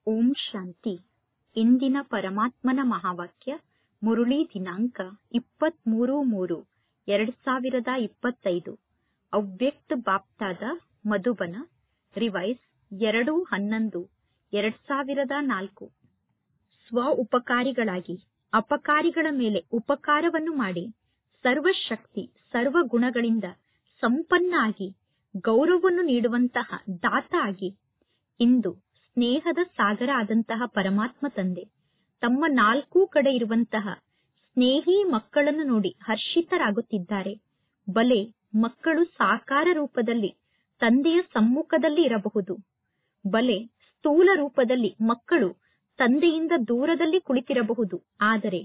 ಓಂ ಶಾಂತಿ ಇಂದಿನ ಪರಮಾತ್ಮನ ಮಹಾವಾಕ್ಯ ಮುರುಳಿ ದಿನಾಂಕ ಇಪ್ಪತ್ಮೂರು ಮೂರು ಎರಡ್ ಸಾವಿರದ ಇಪ್ಪತ್ತೈದು ಅವ್ಯಕ್ತ ಬಾಪ್ತಾದ ಮಧುಬನ ರಿವೈಸ್ ಎರಡು ಹನ್ನೊಂದು ಎರಡ್ ಸಾವಿರದ ನಾಲ್ಕು ಸ್ವ ಉಪಕಾರಿಗಳಾಗಿ ಅಪಕಾರಿಗಳ ಮೇಲೆ ಉಪಕಾರವನ್ನು ಮಾಡಿ ಸರ್ವಶಕ್ತಿ ಸರ್ವ ಗುಣಗಳಿಂದ ಸಂಪನ್ನ ಆಗಿ ಗೌರವವನ್ನು ನೀಡುವಂತಹ ದಾತ ಆಗಿ ಇಂದು ಸ್ನೇಹದ ಸಾಗರ ಆದಂತಹ ಪರಮಾತ್ಮ ತಂದೆ ತಮ್ಮ ನಾಲ್ಕೂ ಕಡೆ ಇರುವಂತಹ ಸ್ನೇಹಿ ಮಕ್ಕಳನ್ನು ನೋಡಿ ಹರ್ಷಿತರಾಗುತ್ತಿದ್ದಾರೆ ಬಲೆ ಮಕ್ಕಳು ಸಾಕಾರ ರೂಪದಲ್ಲಿ ತಂದೆಯ ಸಮ್ಮುಖದಲ್ಲಿ ಇರಬಹುದು ಬಲೆ ಸ್ಥೂಲ ರೂಪದಲ್ಲಿ ಮಕ್ಕಳು ತಂದೆಯಿಂದ ದೂರದಲ್ಲಿ ಕುಳಿತಿರಬಹುದು ಆದರೆ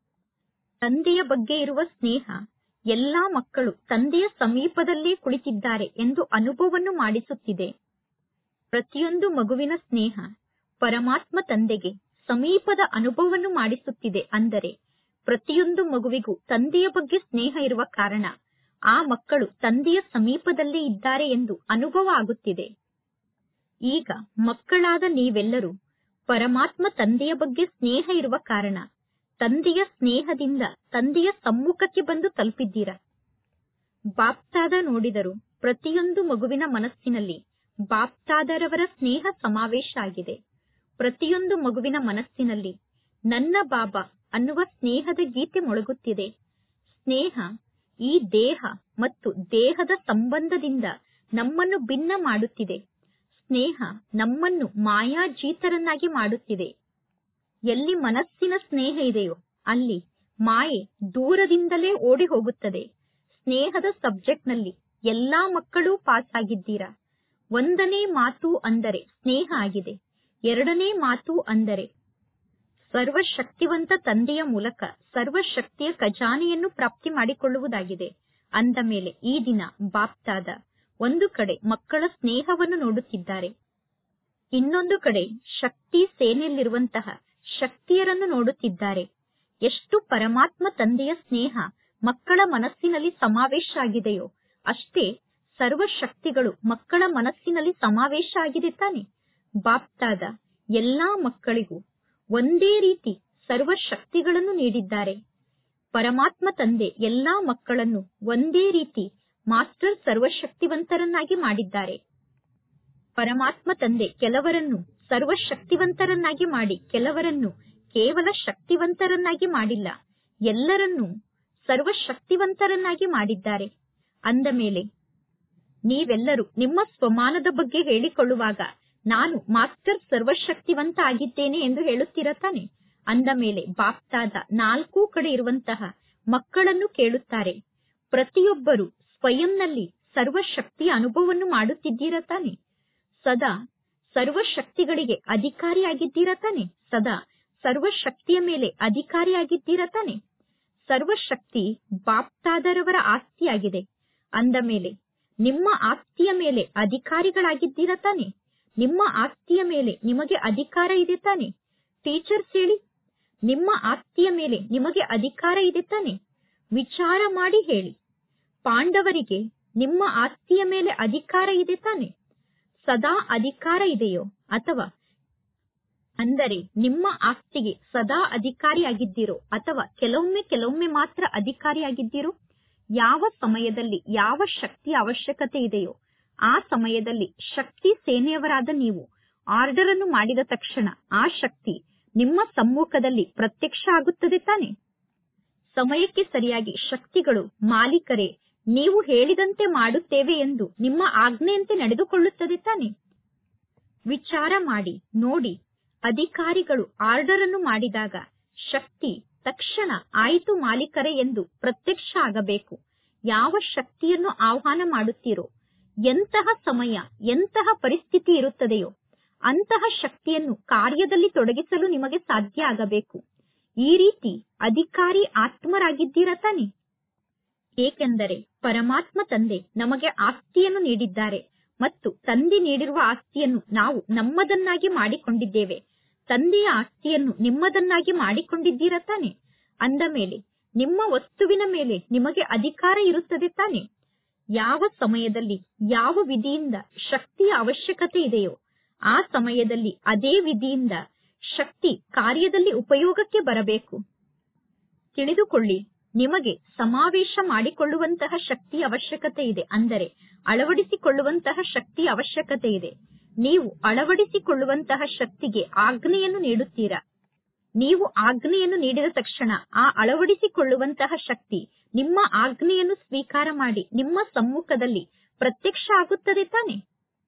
ತಂದೆಯ ಬಗ್ಗೆ ಇರುವ ಸ್ನೇಹ ಎಲ್ಲಾ ಮಕ್ಕಳು ತಂದೆಯ ಸಮೀಪದಲ್ಲೇ ಕುಳಿತಿದ್ದಾರೆ ಎಂದು ಅನುಭವವನ್ನು ಮಾಡಿಸುತ್ತಿದೆ ಪ್ರತಿಯೊಂದು ಮಗುವಿನ ಸ್ನೇಹ ಪರಮಾತ್ಮ ತಂದೆಗೆ ಸಮೀಪದ ಅನುಭವವನ್ನು ಮಾಡಿಸುತ್ತಿದೆ ಅಂದರೆ ಪ್ರತಿಯೊಂದು ಮಗುವಿಗೂ ತಂದೆಯ ಬಗ್ಗೆ ಸ್ನೇಹ ಇರುವ ಕಾರಣ ಆ ಮಕ್ಕಳು ತಂದೆಯ ಸಮೀಪದಲ್ಲೇ ಇದ್ದಾರೆ ಎಂದು ಅನುಭವ ಆಗುತ್ತಿದೆ ಈಗ ಮಕ್ಕಳಾದ ನೀವೆಲ್ಲರೂ ಪರಮಾತ್ಮ ತಂದೆಯ ಬಗ್ಗೆ ಸ್ನೇಹ ಇರುವ ಕಾರಣ ತಂದೆಯ ಸ್ನೇಹದಿಂದ ತಂದೆಯ ಸಮ್ಮುಖಕ್ಕೆ ಬಂದು ತಲುಪಿದ್ದೀರಾ ಬಾಪ್ತಾದ ನೋಡಿದರು ಪ್ರತಿಯೊಂದು ಮಗುವಿನ ಮನಸ್ಸಿನಲ್ಲಿ ಬಾಪ್ತಾದರವರ ಸ್ನೇಹ ಸಮಾವೇಶ ಆಗಿದೆ ಪ್ರತಿಯೊಂದು ಮಗುವಿನ ಮನಸ್ಸಿನಲ್ಲಿ ನನ್ನ ಬಾಬಾ ಅನ್ನುವ ಸ್ನೇಹದ ಗೀತೆ ಮೊಳಗುತ್ತಿದೆ ಸ್ನೇಹ ಈ ದೇಹ ಮತ್ತು ದೇಹದ ಸಂಬಂಧದಿಂದ ನಮ್ಮನ್ನು ಭಿನ್ನ ಮಾಡುತ್ತಿದೆ ಸ್ನೇಹ ನಮ್ಮನ್ನು ಮಾಯಾಜೀತರನ್ನಾಗಿ ಮಾಡುತ್ತಿದೆ ಎಲ್ಲಿ ಮನಸ್ಸಿನ ಸ್ನೇಹ ಇದೆಯೋ ಅಲ್ಲಿ ಮಾಯೆ ದೂರದಿಂದಲೇ ಓಡಿ ಹೋಗುತ್ತದೆ ಸ್ನೇಹದ ಸಬ್ಜೆಕ್ಟ್ನಲ್ಲಿ ಎಲ್ಲಾ ಮಕ್ಕಳೂ ಪಾಸ್ ಆಗಿದ್ದೀರಾ ಒಂದನೇ ಮಾತು ಅಂದರೆ ಸ್ನೇಹ ಆಗಿದೆ ಎರಡನೇ ಮಾತು ಅಂದರೆ ಸರ್ವಶಕ್ತಿವಂತ ತಂದೆಯ ಮೂಲಕ ಸರ್ವಶಕ್ತಿಯ ಖಜಾನೆಯನ್ನು ಪ್ರಾಪ್ತಿ ಮಾಡಿಕೊಳ್ಳುವುದಾಗಿದೆ ಅಂದ ಮೇಲೆ ಈ ದಿನ ಬಾಪ್ತಾದ ಒಂದು ಕಡೆ ಮಕ್ಕಳ ಸ್ನೇಹವನ್ನು ನೋಡುತ್ತಿದ್ದಾರೆ ಇನ್ನೊಂದು ಕಡೆ ಶಕ್ತಿ ಸೇನೆಯಲ್ಲಿರುವಂತಹ ಶಕ್ತಿಯರನ್ನು ನೋಡುತ್ತಿದ್ದಾರೆ ಎಷ್ಟು ಪರಮಾತ್ಮ ತಂದೆಯ ಸ್ನೇಹ ಮಕ್ಕಳ ಮನಸ್ಸಿನಲ್ಲಿ ಸಮಾವೇಶ ಆಗಿದೆಯೋ ಅಷ್ಟೇ ಸರ್ವಶಕ್ತಿಗಳು ಮಕ್ಕಳ ಮನಸ್ಸಿನಲ್ಲಿ ಸಮಾವೇಶ ಆಗಿದೆ ತಾನೆ ಬಾಪ್ತಾದ ಎಲ್ಲಾ ಮಕ್ಕಳಿಗೂ ಒಂದೇ ರೀತಿ ಸರ್ವಶಕ್ತಿಗಳನ್ನು ನೀಡಿದ್ದಾರೆ ಪರಮಾತ್ಮ ತಂದೆ ಎಲ್ಲಾ ಮಕ್ಕಳನ್ನು ಒಂದೇ ರೀತಿ ಮಾಸ್ಟರ್ ಸರ್ವಶಕ್ತಿವಂತರನ್ನಾಗಿ ಮಾಡಿದ್ದಾರೆ ಪರಮಾತ್ಮ ತಂದೆ ಕೆಲವರನ್ನು ಸರ್ವಶಕ್ತಿವಂತರನ್ನಾಗಿ ಮಾಡಿ ಕೆಲವರನ್ನು ಕೇವಲ ಶಕ್ತಿವಂತರನ್ನಾಗಿ ಮಾಡಿಲ್ಲ ಎಲ್ಲರನ್ನೂ ಸರ್ವಶಕ್ತಿವಂತರನ್ನಾಗಿ ಮಾಡಿದ್ದಾರೆ ಅಂದ ಮೇಲೆ ನೀವೆಲ್ಲರೂ ನಿಮ್ಮ ಸ್ವಮಾನದ ಬಗ್ಗೆ ಹೇಳಿಕೊಳ್ಳುವಾಗ ನಾನು ಮಾಸ್ಟರ್ ಸರ್ವಶಕ್ತಿವಂತ ಆಗಿದ್ದೇನೆ ಎಂದು ಹೇಳುತ್ತೀರ ತಾನೆ ಅಂದ ಮೇಲೆ ಬಾಪ್ತಾದ ನಾಲ್ಕೂ ಕಡೆ ಇರುವಂತಹ ಮಕ್ಕಳನ್ನು ಕೇಳುತ್ತಾರೆ ಪ್ರತಿಯೊಬ್ಬರು ಸ್ವಯಂನಲ್ಲಿ ಸರ್ವಶಕ್ತಿಯ ಅನುಭವವನ್ನು ಮಾಡುತ್ತಿದ್ದೀರ ತಾನೆ ಸದಾ ಸರ್ವಶಕ್ತಿಗಳಿಗೆ ಅಧಿಕಾರಿಯಾಗಿದ್ದೀರ ತಾನೆ ಸದಾ ಸರ್ವಶಕ್ತಿಯ ಮೇಲೆ ಅಧಿಕಾರಿಯಾಗಿದ್ದೀರ ತಾನೆ ಸರ್ವಶಕ್ತಿ ಬಾಪ್ತಾದರವರ ಆಸ್ತಿಯಾಗಿದೆ ಅಂದ ಮೇಲೆ ನಿಮ್ಮ ಆಸ್ತಿಯ ಮೇಲೆ ಅಧಿಕಾರಿಗಳಾಗಿದ್ದೀರ ತಾನೆ ನಿಮ್ಮ ಆಸ್ತಿಯ ಮೇಲೆ ನಿಮಗೆ ಅಧಿಕಾರ ಇದೆ ತಾನೆ ಟೀಚರ್ಸ್ ಹೇಳಿ ನಿಮ್ಮ ಆಸ್ತಿಯ ಮೇಲೆ ನಿಮಗೆ ಅಧಿಕಾರ ಇದೆ ತಾನೆ ವಿಚಾರ ಮಾಡಿ ಹೇಳಿ ಪಾಂಡವರಿಗೆ ನಿಮ್ಮ ಆಸ್ತಿಯ ಮೇಲೆ ಅಧಿಕಾರ ಇದೆ ತಾನೆ ಸದಾ ಅಧಿಕಾರ ಇದೆಯೋ ಅಥವಾ ಅಂದರೆ ನಿಮ್ಮ ಆಸ್ತಿಗೆ ಸದಾ ಅಧಿಕಾರಿಯಾಗಿದ್ದೀರೋ ಅಥವಾ ಕೆಲವೊಮ್ಮೆ ಕೆಲವೊಮ್ಮೆ ಮಾತ್ರ ಅಧಿಕಾರಿಯಾಗಿದ್ದೀರೋ ಯಾವ ಸಮಯದಲ್ಲಿ ಯಾವ ಶಕ್ತಿಯ ಅವಶ್ಯಕತೆ ಇದೆಯೋ ಆ ಸಮಯದಲ್ಲಿ ಶಕ್ತಿ ಸೇನೆಯವರಾದ ನೀವು ಆರ್ಡರ್ ಅನ್ನು ಮಾಡಿದ ತಕ್ಷಣ ಆ ಶಕ್ತಿ ನಿಮ್ಮ ಸಮ್ಮುಖದಲ್ಲಿ ಪ್ರತ್ಯಕ್ಷ ಆಗುತ್ತದೆ ತಾನೆ ಸಮಯಕ್ಕೆ ಸರಿಯಾಗಿ ಶಕ್ತಿಗಳು ಮಾಲೀಕರೇ ನೀವು ಹೇಳಿದಂತೆ ಮಾಡುತ್ತೇವೆ ಎಂದು ನಿಮ್ಮ ಆಜ್ಞೆಯಂತೆ ನಡೆದುಕೊಳ್ಳುತ್ತದೆ ತಾನೆ ವಿಚಾರ ಮಾಡಿ ನೋಡಿ ಅಧಿಕಾರಿಗಳು ಆರ್ಡರ್ ಅನ್ನು ಮಾಡಿದಾಗ ಶಕ್ತಿ ತಕ್ಷಣ ಆಯಿತು ಮಾಲೀಕರೇ ಎಂದು ಪ್ರತ್ಯಕ್ಷ ಆಗಬೇಕು ಯಾವ ಶಕ್ತಿಯನ್ನು ಆಹ್ವಾನ ಮಾಡುತ್ತೀರೋ ಎಂತಹ ಸಮಯ ಎಂತಹ ಪರಿಸ್ಥಿತಿ ಇರುತ್ತದೆಯೋ ಅಂತಹ ಶಕ್ತಿಯನ್ನು ಕಾರ್ಯದಲ್ಲಿ ತೊಡಗಿಸಲು ನಿಮಗೆ ಸಾಧ್ಯ ಆಗಬೇಕು ಈ ರೀತಿ ಅಧಿಕಾರಿ ಆತ್ಮರಾಗಿದ್ದೀರ ತಾನೆ ಏಕೆಂದರೆ ಪರಮಾತ್ಮ ತಂದೆ ನಮಗೆ ಆಸ್ತಿಯನ್ನು ನೀಡಿದ್ದಾರೆ ಮತ್ತು ತಂದೆ ನೀಡಿರುವ ಆಸ್ತಿಯನ್ನು ನಾವು ನಮ್ಮದನ್ನಾಗಿ ಮಾಡಿಕೊಂಡಿದ್ದೇವೆ ತಂದೆಯ ಆಸ್ತಿಯನ್ನು ನಿಮ್ಮದನ್ನಾಗಿ ಮಾಡಿಕೊಂಡಿದ್ದೀರ ತಾನೆ ಅಂದ ಮೇಲೆ ನಿಮ್ಮ ವಸ್ತುವಿನ ಮೇಲೆ ನಿಮಗೆ ಅಧಿಕಾರ ಇರುತ್ತದೆ ತಾನೆ ಯಾವ ಸಮಯದಲ್ಲಿ ಯಾವ ವಿಧಿಯಿಂದ ಶಕ್ತಿಯ ಅವಶ್ಯಕತೆ ಇದೆಯೋ ಆ ಸಮಯದಲ್ಲಿ ಅದೇ ವಿಧಿಯಿಂದ ಶಕ್ತಿ ಕಾರ್ಯದಲ್ಲಿ ಉಪಯೋಗಕ್ಕೆ ಬರಬೇಕು ತಿಳಿದುಕೊಳ್ಳಿ ನಿಮಗೆ ಸಮಾವೇಶ ಮಾಡಿಕೊಳ್ಳುವಂತಹ ಶಕ್ತಿ ಅವಶ್ಯಕತೆ ಇದೆ ಅಂದರೆ ಅಳವಡಿಸಿಕೊಳ್ಳುವಂತಹ ಶಕ್ತಿ ಅವಶ್ಯಕತೆ ಇದೆ ನೀವು ಅಳವಡಿಸಿಕೊಳ್ಳುವಂತಹ ಶಕ್ತಿಗೆ ಆಜ್ಞೆಯನ್ನು ನೀಡುತ್ತೀರಾ ನೀವು ಆಜ್ಞೆಯನ್ನು ನೀಡಿದ ತಕ್ಷಣ ಆ ಅಳವಡಿಸಿಕೊಳ್ಳುವಂತಹ ಶಕ್ತಿ ನಿಮ್ಮ ಆಜ್ಞೆಯನ್ನು ಸ್ವೀಕಾರ ಮಾಡಿ ನಿಮ್ಮ ಸಮ್ಮುಖದಲ್ಲಿ ಪ್ರತ್ಯಕ್ಷ ಆಗುತ್ತದೆ ತಾನೆ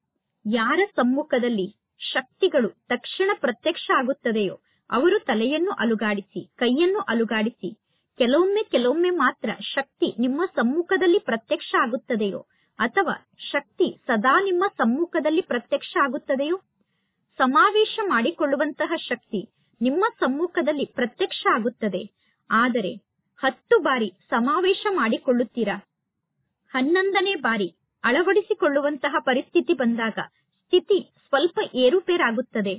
ಯಾರ ಸಮ್ಮುಖದಲ್ಲಿ ಶಕ್ತಿಗಳು ತಕ್ಷಣ ಪ್ರತ್ಯಕ್ಷ ಆಗುತ್ತದೆಯೋ ಅವರು ತಲೆಯನ್ನು ಅಲುಗಾಡಿಸಿ ಕೈಯನ್ನು ಅಲುಗಾಡಿಸಿ ಕೆಲವೊಮ್ಮೆ ಕೆಲವೊಮ್ಮೆ ಮಾತ್ರ ಶಕ್ತಿ ನಿಮ್ಮ ಸಮ್ಮುಖದಲ್ಲಿ ಪ್ರತ್ಯಕ್ಷ ಆಗುತ್ತದೆಯೋ ಅಥವಾ ಶಕ್ತಿ ಸದಾ ನಿಮ್ಮ ಸಮ್ಮುಖದಲ್ಲಿ ಪ್ರತ್ಯಕ್ಷ ಆಗುತ್ತದೆಯೋ ಸಮಾವೇಶ ಮಾಡಿಕೊಳ್ಳುವಂತಹ ಶಕ್ತಿ ನಿಮ್ಮ ಸಮ್ಮುಖದಲ್ಲಿ ಪ್ರತ್ಯಕ್ಷ ಆಗುತ್ತದೆ ಆದರೆ ಹತ್ತು ಬಾರಿ ಸಮಾವೇಶ ಮಾಡಿಕೊಳ್ಳುತ್ತೀರಾ ಹನ್ನೊಂದನೇ ಬಾರಿ ಅಳವಡಿಸಿಕೊಳ್ಳುವಂತಹ ಪರಿಸ್ಥಿತಿ ಬಂದಾಗ ಸ್ಥಿತಿ ಸ್ವಲ್ಪ ಏರುಪೇರಾಗುತ್ತದೆ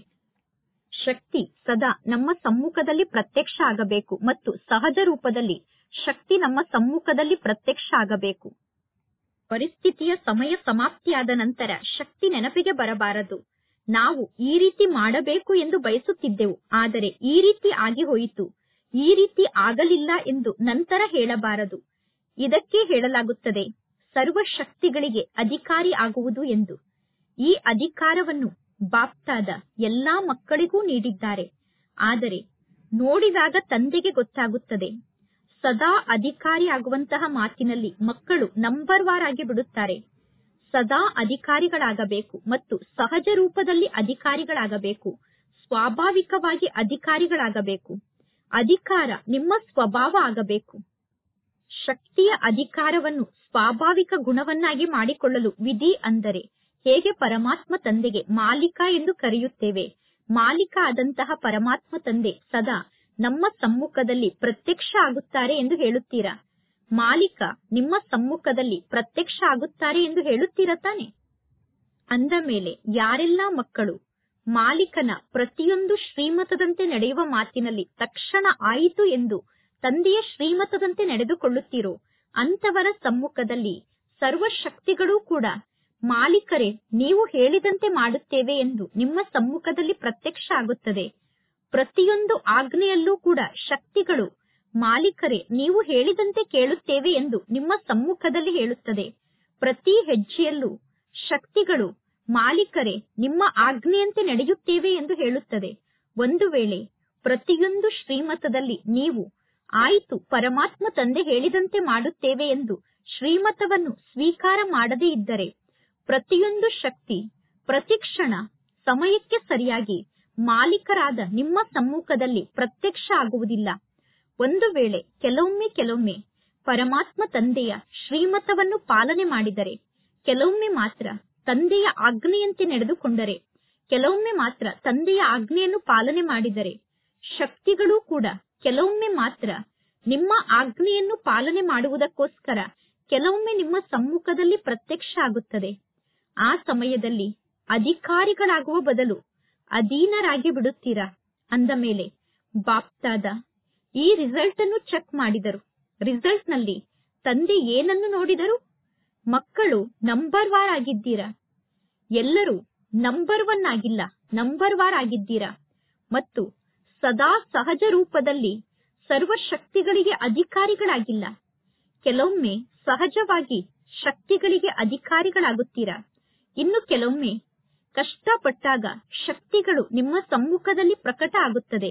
ಶಕ್ತಿ ಸದಾ ನಮ್ಮ ಸಮ್ಮುಖದಲ್ಲಿ ಪ್ರತ್ಯಕ್ಷ ಆಗಬೇಕು ಮತ್ತು ಸಹಜ ರೂಪದಲ್ಲಿ ಶಕ್ತಿ ನಮ್ಮ ಸಮ್ಮುಖದಲ್ಲಿ ಪ್ರತ್ಯಕ್ಷ ಆಗಬೇಕು ಪರಿಸ್ಥಿತಿಯ ಸಮಯ ಸಮಾಪ್ತಿಯಾದ ನಂತರ ಶಕ್ತಿ ನೆನಪಿಗೆ ಬರಬಾರದು ನಾವು ಈ ರೀತಿ ಮಾಡಬೇಕು ಎಂದು ಬಯಸುತ್ತಿದ್ದೆವು ಆದರೆ ಈ ರೀತಿ ಆಗಿ ಹೋಯಿತು ಈ ರೀತಿ ಆಗಲಿಲ್ಲ ಎಂದು ನಂತರ ಹೇಳಬಾರದು ಇದಕ್ಕೆ ಹೇಳಲಾಗುತ್ತದೆ ಸರ್ವ ಶಕ್ತಿಗಳಿಗೆ ಅಧಿಕಾರಿ ಆಗುವುದು ಎಂದು ಈ ಅಧಿಕಾರವನ್ನು ಬಾಪ್ತಾದ ಎಲ್ಲಾ ಮಕ್ಕಳಿಗೂ ನೀಡಿದ್ದಾರೆ ಆದರೆ ನೋಡಿದಾಗ ತಂದೆಗೆ ಗೊತ್ತಾಗುತ್ತದೆ ಸದಾ ಅಧಿಕಾರಿ ಆಗುವಂತಹ ಮಾತಿನಲ್ಲಿ ಮಕ್ಕಳು ನಂಬರ್ ವಾರ್ ಆಗಿ ಬಿಡುತ್ತಾರೆ ಸದಾ ಅಧಿಕಾರಿಗಳಾಗಬೇಕು ಮತ್ತು ಸಹಜ ರೂಪದಲ್ಲಿ ಅಧಿಕಾರಿಗಳಾಗಬೇಕು ಸ್ವಾಭಾವಿಕವಾಗಿ ಅಧಿಕಾರಿಗಳಾಗಬೇಕು ಅಧಿಕಾರ ನಿಮ್ಮ ಸ್ವಭಾವ ಆಗಬೇಕು ಶಕ್ತಿಯ ಅಧಿಕಾರವನ್ನು ಸ್ವಾಭಾವಿಕ ಗುಣವನ್ನಾಗಿ ಮಾಡಿಕೊಳ್ಳಲು ವಿಧಿ ಅಂದರೆ ಹೇಗೆ ಪರಮಾತ್ಮ ತಂದೆಗೆ ಮಾಲೀಕ ಎಂದು ಕರೆಯುತ್ತೇವೆ ಮಾಲೀಕ ಆದಂತಹ ಪರಮಾತ್ಮ ತಂದೆ ಸದಾ ನಮ್ಮ ಸಮ್ಮುಖದಲ್ಲಿ ಪ್ರತ್ಯಕ್ಷ ಆಗುತ್ತಾರೆ ಎಂದು ಹೇಳುತ್ತೀರಾ ಮಾಲೀಕ ನಿಮ್ಮ ಸಮ್ಮುಖದಲ್ಲಿ ಪ್ರತ್ಯಕ್ಷ ಆಗುತ್ತಾರೆ ಎಂದು ಹೇಳುತ್ತೀರಾ ತಾನೆ ಅಂದ ಮೇಲೆ ಯಾರೆಲ್ಲಾ ಮಕ್ಕಳು ಮಾಲೀಕನ ಪ್ರತಿಯೊಂದು ಶ್ರೀಮತದಂತೆ ನಡೆಯುವ ಮಾತಿನಲ್ಲಿ ತಕ್ಷಣ ಆಯಿತು ಎಂದು ತಂದೆಯ ಶ್ರೀಮತದಂತೆ ನಡೆದುಕೊಳ್ಳುತ್ತೀರೋ ಅಂತವರ ಸಮ್ಮುಖದಲ್ಲಿ ಸರ್ವ ಶಕ್ತಿಗಳೂ ಕೂಡ ಮಾಲೀಕರೇ ನೀವು ಹೇಳಿದಂತೆ ಮಾಡುತ್ತೇವೆ ಎಂದು ನಿಮ್ಮ ಸಮ್ಮುಖದಲ್ಲಿ ಪ್ರತ್ಯಕ್ಷ ಆಗುತ್ತದೆ ಪ್ರತಿಯೊಂದು ಆಜ್ಞೆಯಲ್ಲೂ ಕೂಡ ಶಕ್ತಿಗಳು ಮಾಲೀಕರೇ ನೀವು ಹೇಳಿದಂತೆ ಕೇಳುತ್ತೇವೆ ಎಂದು ನಿಮ್ಮ ಸಮ್ಮುಖದಲ್ಲಿ ಹೇಳುತ್ತದೆ ಪ್ರತಿ ಹೆಜ್ಜೆಯಲ್ಲೂ ಶಕ್ತಿಗಳು ಮಾಲೀಕರೇ ನಿಮ್ಮ ಆಜ್ಞೆಯಂತೆ ನಡೆಯುತ್ತೇವೆ ಎಂದು ಹೇಳುತ್ತದೆ ಒಂದು ವೇಳೆ ಪ್ರತಿಯೊಂದು ಶ್ರೀಮತದಲ್ಲಿ ನೀವು ಆಯಿತು ಪರಮಾತ್ಮ ತಂದೆ ಹೇಳಿದಂತೆ ಮಾಡುತ್ತೇವೆ ಎಂದು ಶ್ರೀಮತವನ್ನು ಸ್ವೀಕಾರ ಮಾಡದೇ ಇದ್ದರೆ ಪ್ರತಿಯೊಂದು ಶಕ್ತಿ ಪ್ರತಿಕ್ಷಣ ಸಮಯಕ್ಕೆ ಸರಿಯಾಗಿ ಮಾಲೀಕರಾದ ನಿಮ್ಮ ಸಮ್ಮುಖದಲ್ಲಿ ಪ್ರತ್ಯಕ್ಷ ಆಗುವುದಿಲ್ಲ ಒಂದು ವೇಳೆ ಕೆಲವೊಮ್ಮೆ ಕೆಲವೊಮ್ಮೆ ಪರಮಾತ್ಮ ತಂದೆಯ ಶ್ರೀಮತವನ್ನು ಪಾಲನೆ ಮಾಡಿದರೆ ಕೆಲವೊಮ್ಮೆ ಮಾತ್ರ ತಂದೆಯ ಆಜ್ಞೆಯಂತೆ ನಡೆದುಕೊಂಡರೆ ಕೆಲವೊಮ್ಮೆ ಮಾತ್ರ ತಂದೆಯ ಆಜ್ಞೆಯನ್ನು ಪಾಲನೆ ಮಾಡಿದರೆ ಶಕ್ತಿಗಳೂ ಕೂಡ ಕೆಲವೊಮ್ಮೆ ಮಾತ್ರ ನಿಮ್ಮ ಆಜ್ಞೆಯನ್ನು ಪಾಲನೆ ಮಾಡುವುದಕ್ಕೋಸ್ಕರ ಕೆಲವೊಮ್ಮೆ ನಿಮ್ಮ ಸಮ್ಮುಖದಲ್ಲಿ ಪ್ರತ್ಯಕ್ಷ ಆಗುತ್ತದೆ ಆ ಸಮಯದಲ್ಲಿ ಅಧಿಕಾರಿಗಳಾಗುವ ಬದಲು ಅಧೀನರಾಗಿ ಬಿಡುತ್ತೀರಾ ಅಂದ ಮೇಲೆ ಬಾಪ್ತಾದ ಈ ರಿಸಲ್ಟ್ ಅನ್ನು ಚೆಕ್ ಮಾಡಿದರು ರಿಸಲ್ಟ್ ನಲ್ಲಿ ತಂದೆ ಏನನ್ನು ನೋಡಿದರು ಮಕ್ಕಳು ನಂಬರ್ ವಾರ್ ಆಗಿದ್ದೀರಾ ಎಲ್ಲರೂ ನಂಬರ್ ಒನ್ ಆಗಿಲ್ಲ ನಂಬರ್ ವಾರ್ ಆಗಿದ್ದೀರಾ ಮತ್ತು ಸದಾ ಸಹಜ ರೂಪದಲ್ಲಿ ಸರ್ವ ಶಕ್ತಿಗಳಿಗೆ ಅಧಿಕಾರಿಗಳಾಗಿಲ್ಲ ಕೆಲವೊಮ್ಮೆ ಸಹಜವಾಗಿ ಶಕ್ತಿಗಳಿಗೆ ಅಧಿಕಾರಿಗಳಾಗುತ್ತೀರಾ ಇನ್ನು ಕೆಲವೊಮ್ಮೆ ಕಷ್ಟಪಟ್ಟಾಗ ಶಕ್ತಿಗಳು ನಿಮ್ಮ ಸಮ್ಮುಖದಲ್ಲಿ ಪ್ರಕಟ ಆಗುತ್ತದೆ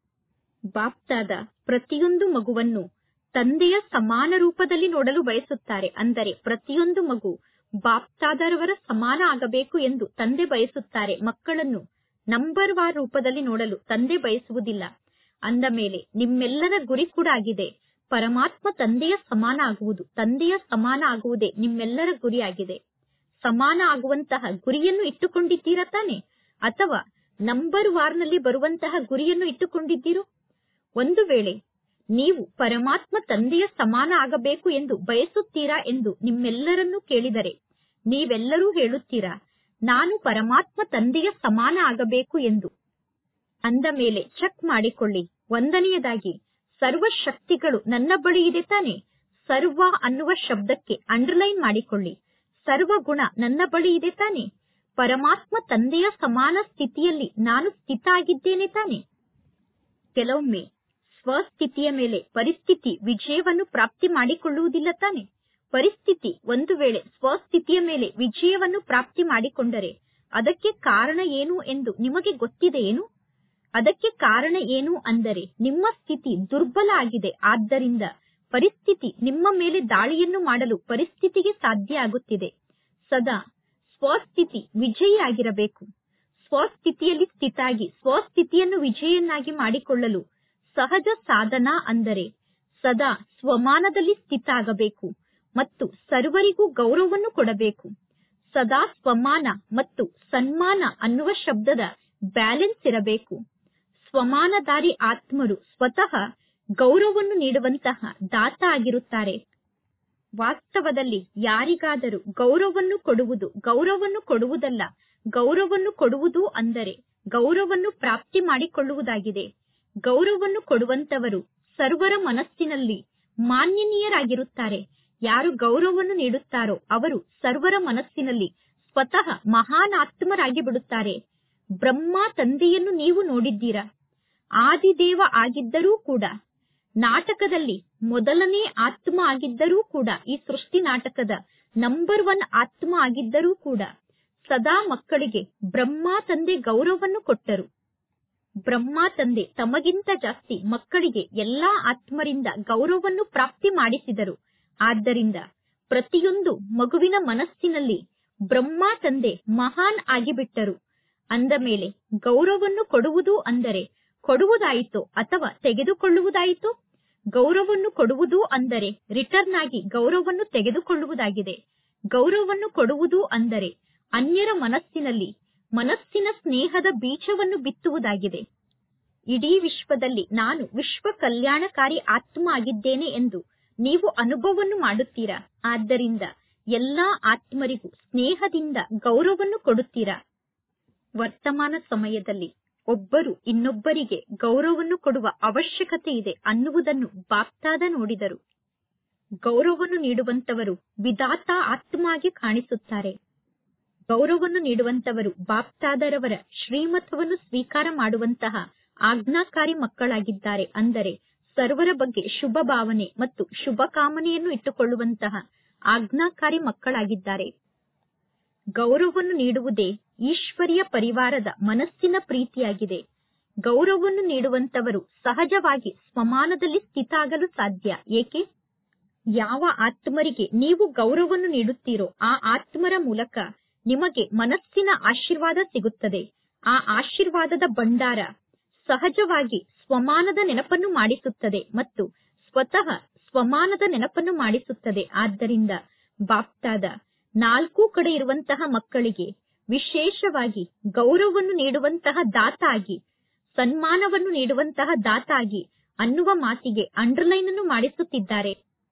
ಬಾಪ್ತಾದ ಪ್ರತಿಯೊಂದು ಮಗುವನ್ನು ತಂದೆಯ ಸಮಾನ ರೂಪದಲ್ಲಿ ನೋಡಲು ಬಯಸುತ್ತಾರೆ ಅಂದರೆ ಪ್ರತಿಯೊಂದು ಮಗು ಬಾಪ್ತಾದರವರ ಸಮಾನ ಆಗಬೇಕು ಎಂದು ತಂದೆ ಬಯಸುತ್ತಾರೆ ಮಕ್ಕಳನ್ನು ನಂಬರ್ ವಾರ್ ರೂಪದಲ್ಲಿ ನೋಡಲು ತಂದೆ ಬಯಸುವುದಿಲ್ಲ ಅಂದ ಮೇಲೆ ನಿಮ್ಮೆಲ್ಲರ ಗುರಿ ಕೂಡ ಆಗಿದೆ ಪರಮಾತ್ಮ ತಂದೆಯ ಸಮಾನ ಆಗುವುದು ತಂದೆಯ ಸಮಾನ ಆಗುವುದೇ ನಿಮ್ಮೆಲ್ಲರ ಗುರಿಯಾಗಿದೆ ಸಮಾನ ಆಗುವಂತಹ ಗುರಿಯನ್ನು ಇಟ್ಟುಕೊಂಡಿದ್ದೀರಾ ತಾನೆ ಅಥವಾ ನಂಬರ್ ವಾರ್ನಲ್ಲಿ ಬರುವಂತಹ ಗುರಿಯನ್ನು ಇಟ್ಟುಕೊಂಡಿದ್ದೀರೋ ಒಂದು ವೇಳೆ ನೀವು ಪರಮಾತ್ಮ ತಂದೆಯ ಸಮಾನ ಆಗಬೇಕು ಎಂದು ಬಯಸುತ್ತೀರಾ ಎಂದು ನಿಮ್ಮೆಲ್ಲರನ್ನೂ ಕೇಳಿದರೆ ನೀವೆಲ್ಲರೂ ಹೇಳುತ್ತೀರಾ ನಾನು ಪರಮಾತ್ಮ ತಂದೆಯ ಸಮಾನ ಆಗಬೇಕು ಎಂದು ಅಂದ ಮೇಲೆ ಚೆಕ್ ಮಾಡಿಕೊಳ್ಳಿ ಒಂದನೆಯದಾಗಿ ಸರ್ವ ಶಕ್ತಿಗಳು ನನ್ನ ಬಳಿ ಇದೆ ತಾನೆ ಸರ್ವ ಅನ್ನುವ ಶಬ್ದಕ್ಕೆ ಅಂಡರ್ಲೈನ್ ಮಾಡಿಕೊಳ್ಳಿ ಸರ್ವ ಗುಣ ನನ್ನ ಬಳಿ ಇದೆ ತಾನೆ ಪರಮಾತ್ಮ ತಂದೆಯ ಸಮಾನ ಸ್ಥಿತಿಯಲ್ಲಿ ನಾನು ಸ್ಥಿತ ಆಗಿದ್ದೇನೆ ತಾನೆ ಕೆಲವೊಮ್ಮೆ ಸ್ವಸ್ಥಿತಿಯ ಮೇಲೆ ಪರಿಸ್ಥಿತಿ ವಿಜಯವನ್ನು ಪ್ರಾಪ್ತಿ ಮಾಡಿಕೊಳ್ಳುವುದಿಲ್ಲ ತಾನೆ ಪರಿಸ್ಥಿತಿ ಒಂದು ವೇಳೆ ಸ್ವಸ್ಥಿತಿಯ ಮೇಲೆ ವಿಜಯವನ್ನು ಪ್ರಾಪ್ತಿ ಮಾಡಿಕೊಂಡರೆ ಅದಕ್ಕೆ ಕಾರಣ ಏನು ಎಂದು ನಿಮಗೆ ಗೊತ್ತಿದೆ ಏನು ಅದಕ್ಕೆ ಕಾರಣ ಏನು ಅಂದರೆ ನಿಮ್ಮ ಸ್ಥಿತಿ ದುರ್ಬಲ ಆಗಿದೆ ಆದ್ದರಿಂದ ಪರಿಸ್ಥಿತಿ ನಿಮ್ಮ ಮೇಲೆ ದಾಳಿಯನ್ನು ಮಾಡಲು ಪರಿಸ್ಥಿತಿಗೆ ಸಾಧ್ಯ ಆಗುತ್ತಿದೆ ಸದಾ ಸ್ವಸ್ಥಿತಿ ವಿಜಯಿಯಾಗಿರಬೇಕು ಸ್ವಸ್ಥಿತಿಯಲ್ಲಿ ಸ್ಥಿತಾಗಿ ಸ್ವಸ್ಥಿತಿಯನ್ನು ವಿಜಯನ್ನಾಗಿ ಮಾಡಿಕೊಳ್ಳಲು ಸಹಜ ಸಾಧನ ಅಂದರೆ ಸದಾ ಸ್ವಮಾನದಲ್ಲಿ ಸ್ಥಿತ ಆಗಬೇಕು ಮತ್ತು ಸರ್ವರಿಗೂ ಗೌರವವನ್ನು ಕೊಡಬೇಕು ಸದಾ ಸ್ವಮಾನ ಮತ್ತು ಸನ್ಮಾನ ಅನ್ನುವ ಶಬ್ದದ ಬ್ಯಾಲೆನ್ಸ್ ಇರಬೇಕು ಸ್ವಮಾನಧಾರಿ ಆತ್ಮರು ಸ್ವತಃ ಗೌರವವನ್ನು ನೀಡುವಂತಹ ದಾತ ಆಗಿರುತ್ತಾರೆ ವಾಸ್ತವದಲ್ಲಿ ಯಾರಿಗಾದರೂ ಗೌರವವನ್ನು ಕೊಡುವುದು ಗೌರವವನ್ನು ಕೊಡುವುದಲ್ಲ ಗೌರವವನ್ನು ಕೊಡುವುದು ಅಂದರೆ ಗೌರವವನ್ನು ಪ್ರಾಪ್ತಿ ಮಾಡಿಕೊಳ್ಳುವುದಾಗಿದೆ ಗೌರವವನ್ನು ಕೊಡುವಂತವರು ಸರ್ವರ ಮನಸ್ಸಿನಲ್ಲಿ ಮಾನ್ಯನೀಯರಾಗಿರುತ್ತಾರೆ ಯಾರು ಗೌರವವನ್ನು ನೀಡುತ್ತಾರೋ ಅವರು ಸರ್ವರ ಮನಸ್ಸಿನಲ್ಲಿ ಸ್ವತಃ ಮಹಾನ್ ಆತ್ಮರಾಗಿ ಬಿಡುತ್ತಾರೆ ಬ್ರಹ್ಮ ತಂದೆಯನ್ನು ನೀವು ನೋಡಿದ್ದೀರಾ ಆದಿದೇವ ಆಗಿದ್ದರೂ ಕೂಡ ನಾಟಕದಲ್ಲಿ ಮೊದಲನೇ ಆತ್ಮ ಆಗಿದ್ದರೂ ಕೂಡ ಈ ಸೃಷ್ಟಿ ನಾಟಕದ ನಂಬರ್ ಒನ್ ಆತ್ಮ ಆಗಿದ್ದರೂ ಕೂಡ ಸದಾ ಮಕ್ಕಳಿಗೆ ಬ್ರಹ್ಮ ತಂದೆ ಗೌರವವನ್ನು ಕೊಟ್ಟರು ಬ್ರಹ್ಮ ತಂದೆ ತಮಗಿಂತ ಜಾಸ್ತಿ ಮಕ್ಕಳಿಗೆ ಎಲ್ಲಾ ಆತ್ಮರಿಂದ ಗೌರವವನ್ನು ಪ್ರಾಪ್ತಿ ಮಾಡಿಸಿದರು ಆದ್ದರಿಂದ ಪ್ರತಿಯೊಂದು ಮಗುವಿನ ಮನಸ್ಸಿನಲ್ಲಿ ಬ್ರಹ್ಮ ತಂದೆ ಮಹಾನ್ ಆಗಿಬಿಟ್ಟರು ಅಂದ ಮೇಲೆ ಗೌರವವನ್ನು ಕೊಡುವುದು ಅಂದರೆ ಕೊಡುವುದಾಯಿತು ಅಥವಾ ತೆಗೆದುಕೊಳ್ಳುವುದಾಯಿತು ಗೌರವವನ್ನು ಕೊಡುವುದು ಅಂದರೆ ರಿಟರ್ನ್ ಆಗಿ ಗೌರವವನ್ನು ತೆಗೆದುಕೊಳ್ಳುವುದಾಗಿದೆ ಗೌರವವನ್ನು ಕೊಡುವುದು ಅಂದರೆ ಅನ್ಯರ ಮನಸ್ಸಿನಲ್ಲಿ ಮನಸ್ಸಿನ ಸ್ನೇಹದ ಬೀಜವನ್ನು ಬಿತ್ತುವುದಾಗಿದೆ ಇಡೀ ವಿಶ್ವದಲ್ಲಿ ನಾನು ವಿಶ್ವ ಕಲ್ಯಾಣಕಾರಿ ಆತ್ಮ ಆಗಿದ್ದೇನೆ ಎಂದು ನೀವು ಅನುಭವವನ್ನು ಮಾಡುತ್ತೀರಾ ಆದ್ದರಿಂದ ಎಲ್ಲಾ ಆತ್ಮರಿಗೂ ಸ್ನೇಹದಿಂದ ಗೌರವವನ್ನು ಕೊಡುತ್ತೀರಾ ವರ್ತಮಾನ ಸಮಯದಲ್ಲಿ ಒಬ್ಬರು ಇನ್ನೊಬ್ಬರಿಗೆ ಗೌರವವನ್ನು ಕೊಡುವ ಅವಶ್ಯಕತೆ ಇದೆ ಅನ್ನುವುದನ್ನು ಬಾಪ್ತಾದ ನೋಡಿದರು ಗೌರವವನ್ನು ನೀಡುವಂತವರು ವಿಧಾತ ಆತ್ಮ ಆಗಿ ಕಾಣಿಸುತ್ತಾರೆ ಗೌರವವನ್ನು ನೀಡುವಂತವರು ಬಾಪ್ತಾದರವರ ಶ್ರೀಮತವನ್ನು ಸ್ವೀಕಾರ ಮಾಡುವಂತಹ ಆಜ್ಞಾಕಾರಿ ಮಕ್ಕಳಾಗಿದ್ದಾರೆ ಅಂದರೆ ಸರ್ವರ ಬಗ್ಗೆ ಶುಭ ಭಾವನೆ ಮತ್ತು ಶುಭ ಕಾಮನೆಯನ್ನು ಇಟ್ಟುಕೊಳ್ಳುವಂತಹ ಆಜ್ಞಾಕಾರಿ ಮಕ್ಕಳಾಗಿದ್ದಾರೆ ಗೌರವವನ್ನು ನೀಡುವುದೇ ಈಶ್ವರಿಯ ಪರಿವಾರದ ಮನಸ್ಸಿನ ಪ್ರೀತಿಯಾಗಿದೆ ಗೌರವವನ್ನು ನೀಡುವಂತವರು ಸಹಜವಾಗಿ ಸ್ವಮಾನದಲ್ಲಿ ಸ್ಥಿತ ಆಗಲು ಸಾಧ್ಯ ಏಕೆ ಯಾವ ಆತ್ಮರಿಗೆ ನೀವು ಗೌರವವನ್ನು ನೀಡುತ್ತೀರೋ ಆ ಆತ್ಮರ ಮೂಲಕ ನಿಮಗೆ ಮನಸ್ಸಿನ ಆಶೀರ್ವಾದ ಸಿಗುತ್ತದೆ ಆ ಆಶೀರ್ವಾದದ ಭಂಡಾರ ಸಹಜವಾಗಿ ಸ್ವಮಾನದ ನೆನಪನ್ನು ಮಾಡಿಸುತ್ತದೆ ಮತ್ತು ಸ್ವತಃ ಸ್ವಮಾನದ ನೆನಪನ್ನು ಮಾಡಿಸುತ್ತದೆ ಆದ್ದರಿಂದ ಬಾಪ್ತಾದ ನಾಲ್ಕು ಕಡೆ ಇರುವಂತಹ ಮಕ್ಕಳಿಗೆ ವಿಶೇಷವಾಗಿ ಗೌರವವನ್ನು ನೀಡುವಂತಹ ದಾತ ಆಗಿ ಸನ್ಮಾನವನ್ನು ನೀಡುವಂತಹ ದಾತ ಆಗಿ ಅನ್ನುವ ಮಾತಿಗೆ ಅಂಡರ್ಲೈನ್ ಅನ್ನು ಮಾಡಿಸುತ್ತಿದ್ದಾರೆ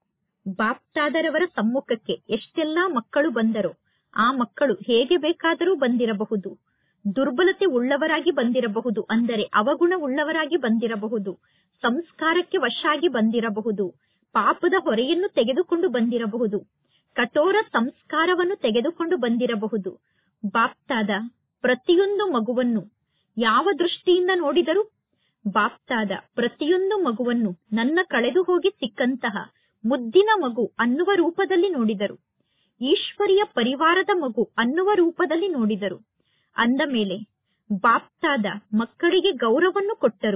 ಬಾಪ್ತಾದರವರ ಸಮ್ಮುಖಕ್ಕೆ ಎಷ್ಟೆಲ್ಲಾ ಮಕ್ಕಳು ಬಂದರೋ ಆ ಮಕ್ಕಳು ಹೇಗೆ ಬೇಕಾದರೂ ಬಂದಿರಬಹುದು ದುರ್ಬಲತೆ ಉಳ್ಳವರಾಗಿ ಬಂದಿರಬಹುದು ಅಂದರೆ ಅವಗುಣ ಉಳ್ಳವರಾಗಿ ಬಂದಿರಬಹುದು ಸಂಸ್ಕಾರಕ್ಕೆ ವಶಾಗಿ ಬಂದಿರಬಹುದು ಪಾಪದ ಹೊರೆಯನ್ನು ತೆಗೆದುಕೊಂಡು ಬಂದಿರಬಹುದು ಕಠೋರ ಸಂಸ್ಕಾರವನ್ನು ತೆಗೆದುಕೊಂಡು ಬಂದಿರಬಹುದು ಬಾಪ್ತಾದ ಪ್ರತಿಯೊಂದು ಮಗುವನ್ನು ಯಾವ ದೃಷ್ಟಿಯಿಂದ ನೋಡಿದರು ಬಾಪ್ತಾದ ಪ್ರತಿಯೊಂದು ಮಗುವನ್ನು ನನ್ನ ಕಳೆದು ಹೋಗಿ ಸಿಕ್ಕಂತಹ ಮುದ್ದಿನ ಮಗು ಅನ್ನುವ ರೂಪದಲ್ಲಿ ನೋಡಿದರು ಈಶ್ವರಿಯ ಪರಿವಾರದ ಮಗು ಅನ್ನುವ ರೂಪದಲ್ಲಿ ನೋಡಿದರು ಅಂದ ಮೇಲೆ ಬಾಪ್ತಾದ ಮಕ್ಕಳಿಗೆ ಗೌರವವನ್ನು ಕೊಟ್ಟರು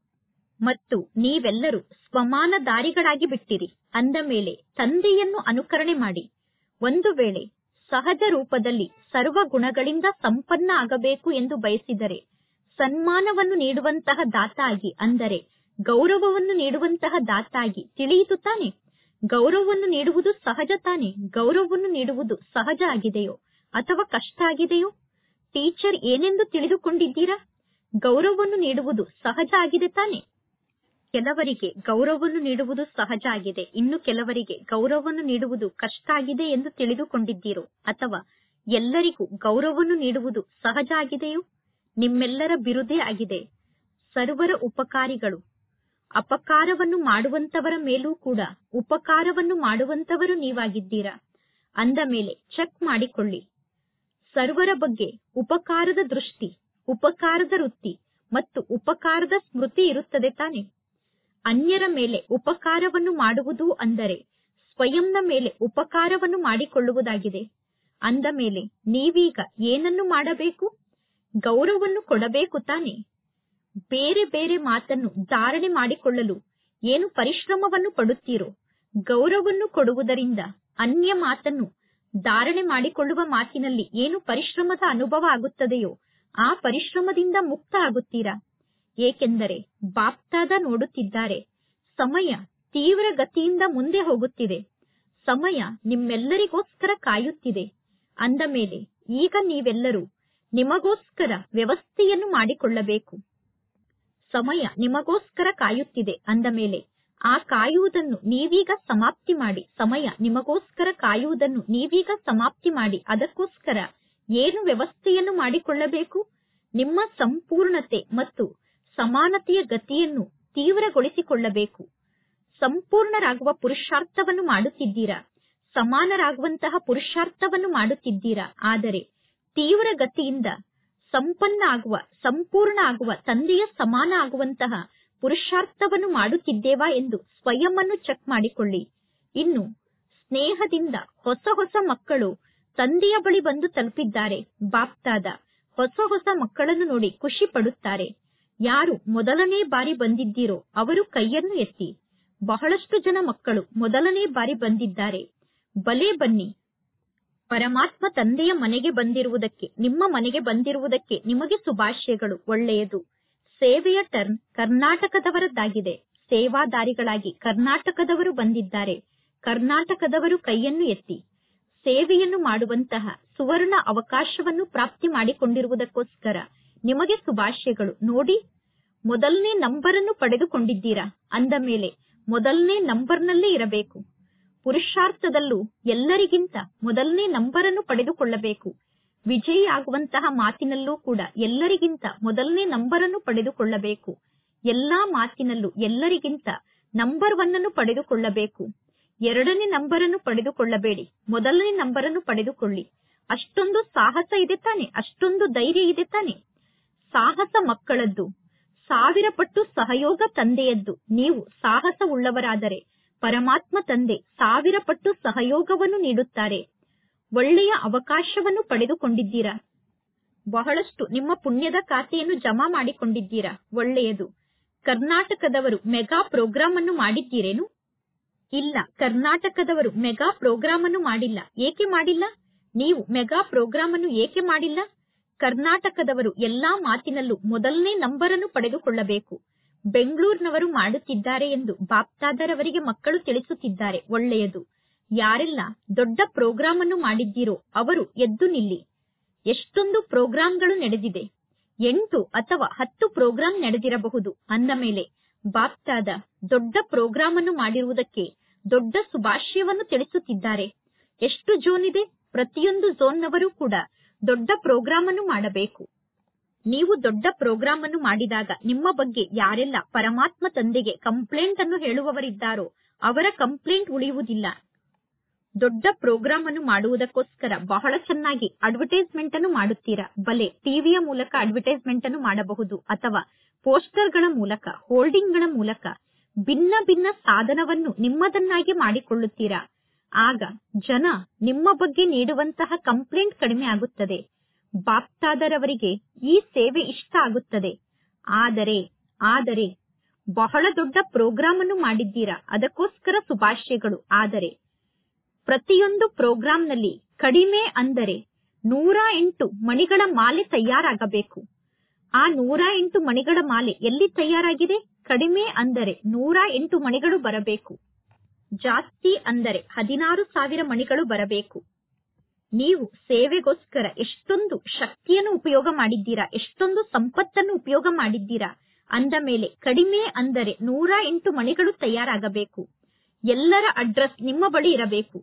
ಮತ್ತು ನೀವೆಲ್ಲರೂ ಸ್ವಮಾನ ದಾರಿಗಳಾಗಿ ಬಿಟ್ಟಿರಿ ಅಂದ ಮೇಲೆ ತಂದೆಯನ್ನು ಅನುಕರಣೆ ಮಾಡಿ ಒಂದು ವೇಳೆ ಸಹಜ ರೂಪದಲ್ಲಿ ಸರ್ವ ಗುಣಗಳಿಂದ ಸಂಪನ್ನ ಆಗಬೇಕು ಎಂದು ಬಯಸಿದರೆ ಸನ್ಮಾನವನ್ನು ನೀಡುವಂತಹ ದಾತ ಆಗಿ ಅಂದರೆ ಗೌರವವನ್ನು ನೀಡುವಂತಹ ದಾತ ಆಗಿ ತಿಳಿಯಿತು ತಾನೆ ಗೌರವವನ್ನು ನೀಡುವುದು ಸಹಜ ತಾನೆ ಗೌರವವನ್ನು ನೀಡುವುದು ಸಹಜ ಆಗಿದೆಯೋ ಅಥವಾ ಕಷ್ಟ ಆಗಿದೆಯೋ ಟೀಚರ್ ಏನೆಂದು ತಿಳಿದುಕೊಂಡಿದ್ದೀರಾ ಗೌರವವನ್ನು ನೀಡುವುದು ಸಹಜ ಆಗಿದೆ ತಾನೆ ಕೆಲವರಿಗೆ ಗೌರವವನ್ನು ನೀಡುವುದು ಸಹಜ ಆಗಿದೆ ಇನ್ನು ಕೆಲವರಿಗೆ ಗೌರವವನ್ನು ನೀಡುವುದು ಕಷ್ಟ ಆಗಿದೆ ಎಂದು ತಿಳಿದುಕೊಂಡಿದ್ದೀರೋ ಅಥವಾ ಎಲ್ಲರಿಗೂ ಗೌರವವನ್ನು ನೀಡುವುದು ಸಹಜ ಆಗಿದೆಯೋ ನಿಮ್ಮೆಲ್ಲರ ಬಿರುದೇ ಆಗಿದೆ ಸರ್ವರ ಉಪಕಾರಿಗಳು ಅಪಕಾರವನ್ನು ಮಾಡುವಂತವರ ಮೇಲೂ ಕೂಡ ಉಪಕಾರವನ್ನು ಮಾಡುವಂತವರು ನೀವಾಗಿದ್ದೀರಾ ಅಂದ ಮೇಲೆ ಚೆಕ್ ಮಾಡಿಕೊಳ್ಳಿ ಸರ್ವರ ಬಗ್ಗೆ ಉಪಕಾರದ ದೃಷ್ಟಿ ಉಪಕಾರದ ವೃತ್ತಿ ಮತ್ತು ಉಪಕಾರದ ಸ್ಮೃತಿ ಇರುತ್ತದೆ ತಾನೆ ಅನ್ಯರ ಮೇಲೆ ಉಪಕಾರವನ್ನು ಮಾಡುವುದು ಅಂದರೆ ಸ್ವಯಂನ ಮೇಲೆ ಉಪಕಾರವನ್ನು ಮಾಡಿಕೊಳ್ಳುವುದಾಗಿದೆ ಅಂದ ಮೇಲೆ ನೀವೀಗ ಏನನ್ನು ಮಾಡಬೇಕು ಗೌರವವನ್ನು ಕೊಡಬೇಕು ತಾನೆ ಬೇರೆ ಬೇರೆ ಮಾತನ್ನು ಧಾರಣೆ ಮಾಡಿಕೊಳ್ಳಲು ಏನು ಪರಿಶ್ರಮವನ್ನು ಪಡುತ್ತೀರೋ ಗೌರವವನ್ನು ಕೊಡುವುದರಿಂದ ಅನ್ಯ ಮಾತನ್ನು ಧಾರಣೆ ಮಾಡಿಕೊಳ್ಳುವ ಮಾತಿನಲ್ಲಿ ಏನು ಪರಿಶ್ರಮದ ಅನುಭವ ಆಗುತ್ತದೆಯೋ ಆ ಪರಿಶ್ರಮದಿಂದ ಮುಕ್ತ ಆಗುತ್ತೀರಾ ಏಕೆಂದರೆ ಬಾಪ್ತಾದ ನೋಡುತ್ತಿದ್ದಾರೆ ಸಮಯ ತೀವ್ರ ಗತಿಯಿಂದ ಮುಂದೆ ಹೋಗುತ್ತಿದೆ ಸಮಯ ನಿಮ್ಮೆಲ್ಲರಿಗೋಸ್ಕರ ಕಾಯುತ್ತಿದೆ ಅಂದ ಮೇಲೆ ಈಗ ನೀವೆಲ್ಲರೂ ನಿಮಗೋಸ್ಕರ ವ್ಯವಸ್ಥೆಯನ್ನು ಮಾಡಿಕೊಳ್ಳಬೇಕು ಸಮಯ ನಿಮಗೋಸ್ಕರ ಕಾಯುತ್ತಿದೆ ಅಂದ ಮೇಲೆ ಆ ಕಾಯುವುದನ್ನು ನೀವೀಗ ಸಮಾಪ್ತಿ ಮಾಡಿ ಸಮಯ ನಿಮಗೋಸ್ಕರ ಕಾಯುವುದನ್ನು ನೀವೀಗ ಸಮಾಪ್ತಿ ಮಾಡಿ ಅದಕ್ಕೋಸ್ಕರ ಏನು ವ್ಯವಸ್ಥೆಯನ್ನು ಮಾಡಿಕೊಳ್ಳಬೇಕು ನಿಮ್ಮ ಸಂಪೂರ್ಣತೆ ಮತ್ತು ಸಮಾನತೆಯ ಗತಿಯನ್ನು ತೀವ್ರಗೊಳಿಸಿಕೊಳ್ಳಬೇಕು ಸಂಪೂರ್ಣರಾಗುವ ಪುರುಷಾರ್ಥವನ್ನು ಮಾಡುತ್ತಿದ್ದೀರಾ ಸಮಾನರಾಗುವಂತಹ ಪುರುಷಾರ್ಥವನ್ನು ಮಾಡುತ್ತಿದ್ದೀರಾ ಆದರೆ ತೀವ್ರ ಗತಿಯಿಂದ ಸಂಪನ್ನ ಆಗುವ ಸಂಪೂರ್ಣ ಆಗುವ ತಂದೆಯ ಸಮಾನ ಆಗುವಂತಹ ಪುರುಷಾರ್ಥವನ್ನು ಮಾಡುತ್ತಿದ್ದೇವಾ ಎಂದು ಸ್ವಯಂ ಅನ್ನು ಚೆಕ್ ಮಾಡಿಕೊಳ್ಳಿ ಇನ್ನು ಸ್ನೇಹದಿಂದ ಹೊಸ ಹೊಸ ಮಕ್ಕಳು ತಂದೆಯ ಬಳಿ ಬಂದು ತಲುಪಿದ್ದಾರೆ ಬಾಪ್ತಾದ ಹೊಸ ಹೊಸ ಮಕ್ಕಳನ್ನು ನೋಡಿ ಖುಷಿ ಪಡುತ್ತಾರೆ ಯಾರು ಮೊದಲನೇ ಬಾರಿ ಬಂದಿದ್ದೀರೋ ಅವರು ಕೈಯನ್ನು ಎತ್ತಿ ಬಹಳಷ್ಟು ಜನ ಮಕ್ಕಳು ಮೊದಲನೇ ಬಾರಿ ಬಂದಿದ್ದಾರೆ ಬಲೆ ಬನ್ನಿ ಪರಮಾತ್ಮ ತಂದೆಯ ಮನೆಗೆ ಬಂದಿರುವುದಕ್ಕೆ ನಿಮ್ಮ ಮನೆಗೆ ಬಂದಿರುವುದಕ್ಕೆ ನಿಮಗೆ ಶುಭಾಶಯಗಳು ಒಳ್ಳೆಯದು ಸೇವೆಯ ಟರ್ನ್ ಕರ್ನಾಟಕದವರದ್ದಾಗಿದೆ ಸೇವಾದಾರಿಗಳಾಗಿ ಕರ್ನಾಟಕದವರು ಬಂದಿದ್ದಾರೆ ಕರ್ನಾಟಕದವರು ಕೈಯನ್ನು ಎತ್ತಿ ಸೇವೆಯನ್ನು ಮಾಡುವಂತಹ ಸುವರ್ಣ ಅವಕಾಶವನ್ನು ಪ್ರಾಪ್ತಿ ಮಾಡಿಕೊಂಡಿರುವುದಕ್ಕೋಸ್ಕರ ನಿಮಗೆ ಶುಭಾಶಯಗಳು ನೋಡಿ ಮೊದಲನೇ ನಂಬರ್ ಅನ್ನು ಪಡೆದುಕೊಂಡಿದ್ದೀರಾ ಅಂದ ಮೇಲೆ ಮೊದಲನೇ ನಂಬರ್ನಲ್ಲೇ ಇರಬೇಕು ಪುರುಷಾರ್ಥದಲ್ಲೂ ಎಲ್ಲರಿಗಿಂತ ಮೊದಲನೇ ನಂಬರ್ ಅನ್ನು ಪಡೆದುಕೊಳ್ಳಬೇಕು ವಿಜಯಿ ಆಗುವಂತಹ ಮಾತಿನಲ್ಲೂ ಕೂಡ ಎಲ್ಲರಿಗಿಂತ ಮೊದಲನೇ ನಂಬರ್ ಅನ್ನು ಪಡೆದುಕೊಳ್ಳಬೇಕು ಎಲ್ಲಾ ಮಾತಿನಲ್ಲೂ ಎಲ್ಲರಿಗಿಂತ ನಂಬರ್ ಒನ್ ಅನ್ನು ಪಡೆದುಕೊಳ್ಳಬೇಕು ಎರಡನೇ ನಂಬರ್ ಅನ್ನು ಪಡೆದುಕೊಳ್ಳಬೇಡಿ ಮೊದಲನೇ ನಂಬರ್ ಅನ್ನು ಪಡೆದುಕೊಳ್ಳಿ ಅಷ್ಟೊಂದು ಸಾಹಸ ಇದೆ ತಾನೆ ಅಷ್ಟೊಂದು ಧೈರ್ಯ ಇದೆ ತಾನೆ ಸಾಹಸ ಮಕ್ಕಳದ್ದು ಸಾವಿರ ಪಟ್ಟು ಸಹಯೋಗ ತಂದೆಯದ್ದು ನೀವು ಸಾಹಸ ಉಳ್ಳವರಾದರೆ ಪರಮಾತ್ಮ ತಂದೆ ಸಾವಿರ ಪಟ್ಟು ಸಹಯೋಗವನ್ನು ನೀಡುತ್ತಾರೆ ಒಳ್ಳೆಯ ಅವಕಾಶವನ್ನು ಪಡೆದುಕೊಂಡಿದ್ದೀರಾ ಬಹಳಷ್ಟು ನಿಮ್ಮ ಪುಣ್ಯದ ಖಾತೆಯನ್ನು ಜಮಾ ಮಾಡಿಕೊಂಡಿದ್ದೀರಾ ಒಳ್ಳೆಯದು ಕರ್ನಾಟಕದವರು ಮೆಗಾ ಪ್ರೋಗ್ರಾಂ ಅನ್ನು ಮಾಡಿದ್ದೀರೇನು ಇಲ್ಲ ಕರ್ನಾಟಕದವರು ಮೆಗಾ ಪ್ರೋಗ್ರಾಂ ಅನ್ನು ಮಾಡಿಲ್ಲ ಏಕೆ ಮಾಡಿಲ್ಲ ನೀವು ಮೆಗಾ ಪ್ರೋಗ್ರಾಂ ಅನ್ನು ಏಕೆ ಮಾಡಿಲ್ಲ ಕರ್ನಾಟಕದವರು ಎಲ್ಲಾ ಮಾತಿನಲ್ಲೂ ಮೊದಲನೇ ನಂಬರ್ ಅನ್ನು ಪಡೆದುಕೊಳ್ಳಬೇಕು ಬೆಂಗಳೂರಿನವರು ಮಾಡುತ್ತಿದ್ದಾರೆ ಎಂದು ಬಾಪ್ತಾದರವರಿಗೆ ಮಕ್ಕಳು ತಿಳಿಸುತ್ತಿದ್ದಾರೆ ಒಳ್ಳೆಯದು ಯಾರೆಲ್ಲ ದೊಡ್ಡ ಪ್ರೋಗ್ರಾಂ ಅನ್ನು ಮಾಡಿದ್ದೀರೋ ಅವರು ಎದ್ದು ನಿಲ್ಲಿ ಎಷ್ಟೊಂದು ಪ್ರೋಗ್ರಾಂಗಳು ನಡೆದಿದೆ ಎಂಟು ಅಥವಾ ಹತ್ತು ಪ್ರೋಗ್ರಾಂ ನಡೆದಿರಬಹುದು ಅಂದ ಮೇಲೆ ಬಾಪ್ತಾದ ದೊಡ್ಡ ಪ್ರೋಗ್ರಾಂ ಅನ್ನು ಮಾಡಿರುವುದಕ್ಕೆ ದೊಡ್ಡ ಶುಭಾಶಯವನ್ನು ತಿಳಿಸುತ್ತಿದ್ದಾರೆ ಎಷ್ಟು ಝೋನ್ ಇದೆ ಪ್ರತಿಯೊಂದು ಝೋನ್ನವರು ಕೂಡ ದೊಡ್ಡ ಪ್ರೋಗ್ರಾಂ ಅನ್ನು ಮಾಡಬೇಕು ನೀವು ದೊಡ್ಡ ಪ್ರೋಗ್ರಾಂ ಅನ್ನು ಮಾಡಿದಾಗ ನಿಮ್ಮ ಬಗ್ಗೆ ಯಾರೆಲ್ಲ ಪರಮಾತ್ಮ ತಂದೆಗೆ ಕಂಪ್ಲೇಂಟ್ ಅನ್ನು ಹೇಳುವವರಿದ್ದಾರೋ ಅವರ ಕಂಪ್ಲೇಂಟ್ ಉಳಿಯುವುದಿಲ್ಲ ದೊಡ್ಡ ಪ್ರೋಗ್ರಾಂ ಅನ್ನು ಮಾಡುವುದಕ್ಕೋಸ್ಕರ ಬಹಳ ಚೆನ್ನಾಗಿ ಅಡ್ವರ್ಟೈಸ್ಮೆಂಟ್ ಅನ್ನು ಮಾಡುತ್ತೀರಾ ಬಲೆ ಟಿವಿಯ ಮೂಲಕ ಅಡ್ವರ್ಟೈಸ್ಮೆಂಟ್ ಅನ್ನು ಮಾಡಬಹುದು ಅಥವಾ ಪೋಸ್ಟರ್ಗಳ ಮೂಲಕ ಹೋಲ್ಡಿಂಗ್ಗಳ ಮೂಲಕ ಭಿನ್ನ ಭಿನ್ನ ಸಾಧನವನ್ನು ನಿಮ್ಮದನ್ನಾಗಿ ಮಾಡಿಕೊಳ್ಳುತ್ತೀರಾ ಆಗ ಜನ ನಿಮ್ಮ ಬಗ್ಗೆ ನೀಡುವಂತಹ ಕಂಪ್ಲೇಂಟ್ ಕಡಿಮೆ ಆಗುತ್ತದೆ ಬಾಪ್ತಾದರವರಿಗೆ ಈ ಸೇವೆ ಇಷ್ಟ ಆಗುತ್ತದೆ ಆದರೆ ಆದರೆ ಬಹಳ ದೊಡ್ಡ ಪ್ರೋಗ್ರಾಂ ಅನ್ನು ಮಾಡಿದ್ದೀರಾ ಅದಕ್ಕೋಸ್ಕರ ಶುಭಾಶಯಗಳು ಆದರೆ ಪ್ರತಿಯೊಂದು ಪ್ರೋಗ್ರಾಂನಲ್ಲಿ ಕಡಿಮೆ ಅಂದರೆ ನೂರ ಎಂಟು ಮಣಿಗಳ ಮಾಲೆ ತಯಾರಾಗಬೇಕು ಆ ನೂರ ಎಂಟು ಮಣಿಗಳ ಮಾಲೆ ಎಲ್ಲಿ ತಯಾರಾಗಿದೆ ಕಡಿಮೆ ಅಂದರೆ ನೂರ ಎಂಟು ಮಣಿಗಳು ಬರಬೇಕು ಜಾಸ್ತಿ ಅಂದರೆ ಹದಿನಾರು ಸಾವಿರ ಮಣಿಗಳು ಬರಬೇಕು ನೀವು ಸೇವೆಗೋಸ್ಕರ ಎಷ್ಟೊಂದು ಶಕ್ತಿಯನ್ನು ಉಪಯೋಗ ಮಾಡಿದ್ದೀರಾ ಎಷ್ಟೊಂದು ಸಂಪತ್ತನ್ನು ಉಪಯೋಗ ಮಾಡಿದ್ದೀರಾ ಅಂದ ಮೇಲೆ ಕಡಿಮೆ ಅಂದರೆ ನೂರ ಎಂಟು ಮಣಿಗಳು ತಯಾರಾಗಬೇಕು ಎಲ್ಲರ ಅಡ್ರೆಸ್ ನಿಮ್ಮ ಬಳಿ ಇರಬೇಕು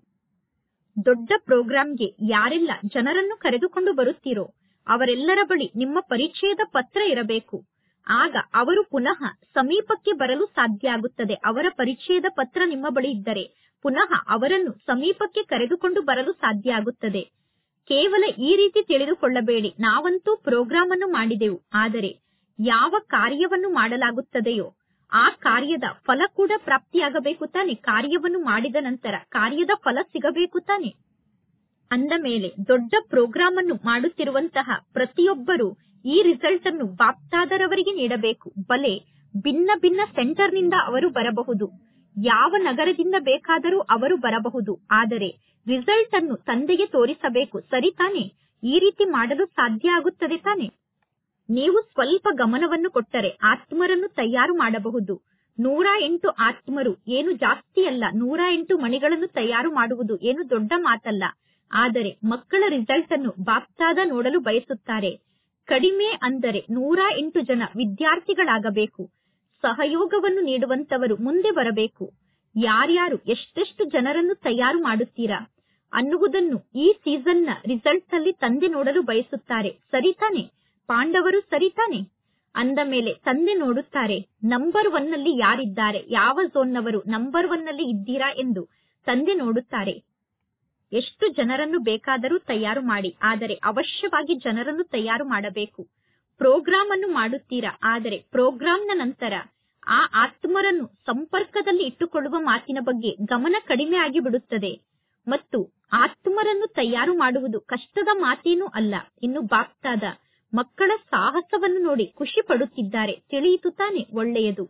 ದೊಡ್ಡ ಪ್ರೋಗ್ರಾಂಗೆ ಯಾರೆಲ್ಲ ಜನರನ್ನು ಕರೆದುಕೊಂಡು ಬರುತ್ತೀರೋ ಅವರೆಲ್ಲರ ಬಳಿ ನಿಮ್ಮ ಪರಿಚಯದ ಪತ್ರ ಇರಬೇಕು ಆಗ ಅವರು ಪುನಃ ಸಮೀಪಕ್ಕೆ ಬರಲು ಸಾಧ್ಯ ಆಗುತ್ತದೆ ಅವರ ಪರಿಚಯದ ಪತ್ರ ನಿಮ್ಮ ಬಳಿ ಇದ್ದರೆ ಪುನಃ ಅವರನ್ನು ಸಮೀಪಕ್ಕೆ ಕರೆದುಕೊಂಡು ಬರಲು ಸಾಧ್ಯ ಆಗುತ್ತದೆ ಕೇವಲ ಈ ರೀತಿ ತಿಳಿದುಕೊಳ್ಳಬೇಡಿ ನಾವಂತೂ ಪ್ರೋಗ್ರಾಮ್ ಅನ್ನು ಮಾಡಿದೆವು ಆದರೆ ಯಾವ ಕಾರ್ಯವನ್ನು ಮಾಡಲಾಗುತ್ತದೆಯೋ ಆ ಕಾರ್ಯದ ಫಲ ಕೂಡ ಪ್ರಾಪ್ತಿಯಾಗಬೇಕು ತಾನೆ ಕಾರ್ಯವನ್ನು ಮಾಡಿದ ನಂತರ ಕಾರ್ಯದ ಫಲ ಸಿಗಬೇಕು ತಾನೆ ಅಂದ ಮೇಲೆ ದೊಡ್ಡ ಪ್ರೋಗ್ರಾಮ್ ಅನ್ನು ಮಾಡುತ್ತಿರುವಂತಹ ಪ್ರತಿಯೊಬ್ಬರು ಈ ರಿಸಲ್ಟ್ ಅನ್ನು ಬಾಪ್ತಾದರವರಿಗೆ ನೀಡಬೇಕು ಬಲೆ ಭಿನ್ನ ಭಿನ್ನ ಸೆಂಟರ್ನಿಂದ ಅವರು ಬರಬಹುದು ಯಾವ ನಗರದಿಂದ ಬೇಕಾದರೂ ಅವರು ಬರಬಹುದು ಆದರೆ ರಿಸಲ್ಟ್ ಅನ್ನು ತಂದೆಗೆ ತೋರಿಸಬೇಕು ಸರಿ ತಾನೆ ಈ ರೀತಿ ಮಾಡಲು ಸಾಧ್ಯ ಆಗುತ್ತದೆ ತಾನೆ ನೀವು ಸ್ವಲ್ಪ ಗಮನವನ್ನು ಕೊಟ್ಟರೆ ಆತ್ಮರನ್ನು ತಯಾರು ಮಾಡಬಹುದು ನೂರ ಎಂಟು ಆತ್ಮರು ಏನು ಜಾಸ್ತಿ ಅಲ್ಲ ನೂರ ಎಂಟು ಮಣಿಗಳನ್ನು ತಯಾರು ಮಾಡುವುದು ಏನು ದೊಡ್ಡ ಮಾತಲ್ಲ ಆದರೆ ಮಕ್ಕಳ ರಿಸಲ್ಟ್ ಅನ್ನು ಬಾಪ್ತಾದ ನೋಡಲು ಬಯಸುತ್ತಾರೆ ಕಡಿಮೆ ಅಂದರೆ ನೂರ ಎಂಟು ಜನ ವಿದ್ಯಾರ್ಥಿಗಳಾಗಬೇಕು ಸಹಯೋಗವನ್ನು ನೀಡುವಂತವರು ಮುಂದೆ ಬರಬೇಕು ಯಾರ್ಯಾರು ಎಷ್ಟೆಷ್ಟು ಜನರನ್ನು ತಯಾರು ಮಾಡುತ್ತೀರಾ ಅನ್ನುವುದನ್ನು ಈ ಸೀಸನ್ನ ರಿಸಲ್ಟ್ ನಲ್ಲಿ ತಂದೆ ನೋಡಲು ಬಯಸುತ್ತಾರೆ ಸರಿತಾನೆ ಪಾಂಡವರು ಸರಿತಾನೆ ಅಂದ ಮೇಲೆ ತಂದೆ ನೋಡುತ್ತಾರೆ ನಂಬರ್ ಒನ್ ನಲ್ಲಿ ಯಾರಿದ್ದಾರೆ ಯಾವ ಝೋನ್ನವರು ನಂಬರ್ ಒನ್ ನಲ್ಲಿ ಇದ್ದೀರಾ ಎಂದು ತಂದೆ ನೋಡುತ್ತಾರೆ ಎಷ್ಟು ಜನರನ್ನು ಬೇಕಾದರೂ ತಯಾರು ಮಾಡಿ ಆದರೆ ಅವಶ್ಯವಾಗಿ ಜನರನ್ನು ತಯಾರು ಮಾಡಬೇಕು ಪ್ರೋಗ್ರಾಮ್ ಅನ್ನು ಮಾಡುತ್ತೀರಾ ಆದರೆ ಪ್ರೋಗ್ರಾಂನ ನಂತರ ಆ ಆತ್ಮರನ್ನು ಸಂಪರ್ಕದಲ್ಲಿ ಇಟ್ಟುಕೊಳ್ಳುವ ಮಾತಿನ ಬಗ್ಗೆ ಗಮನ ಕಡಿಮೆ ಆಗಿ ಬಿಡುತ್ತದೆ ಮತ್ತು ಆತ್ಮರನ್ನು ತಯಾರು ಮಾಡುವುದು ಕಷ್ಟದ ಮಾತೇನೂ ಅಲ್ಲ ಇನ್ನು ಬಾಪ್ತಾದ ಮಕ್ಕಳ ಸಾಹಸವನ್ನು ನೋಡಿ ಖುಷಿ ಪಡುತ್ತಿದ್ದಾರೆ ತಿಳಿಯಿತು ತಾನೆ ಒಳ್ಳೆಯದು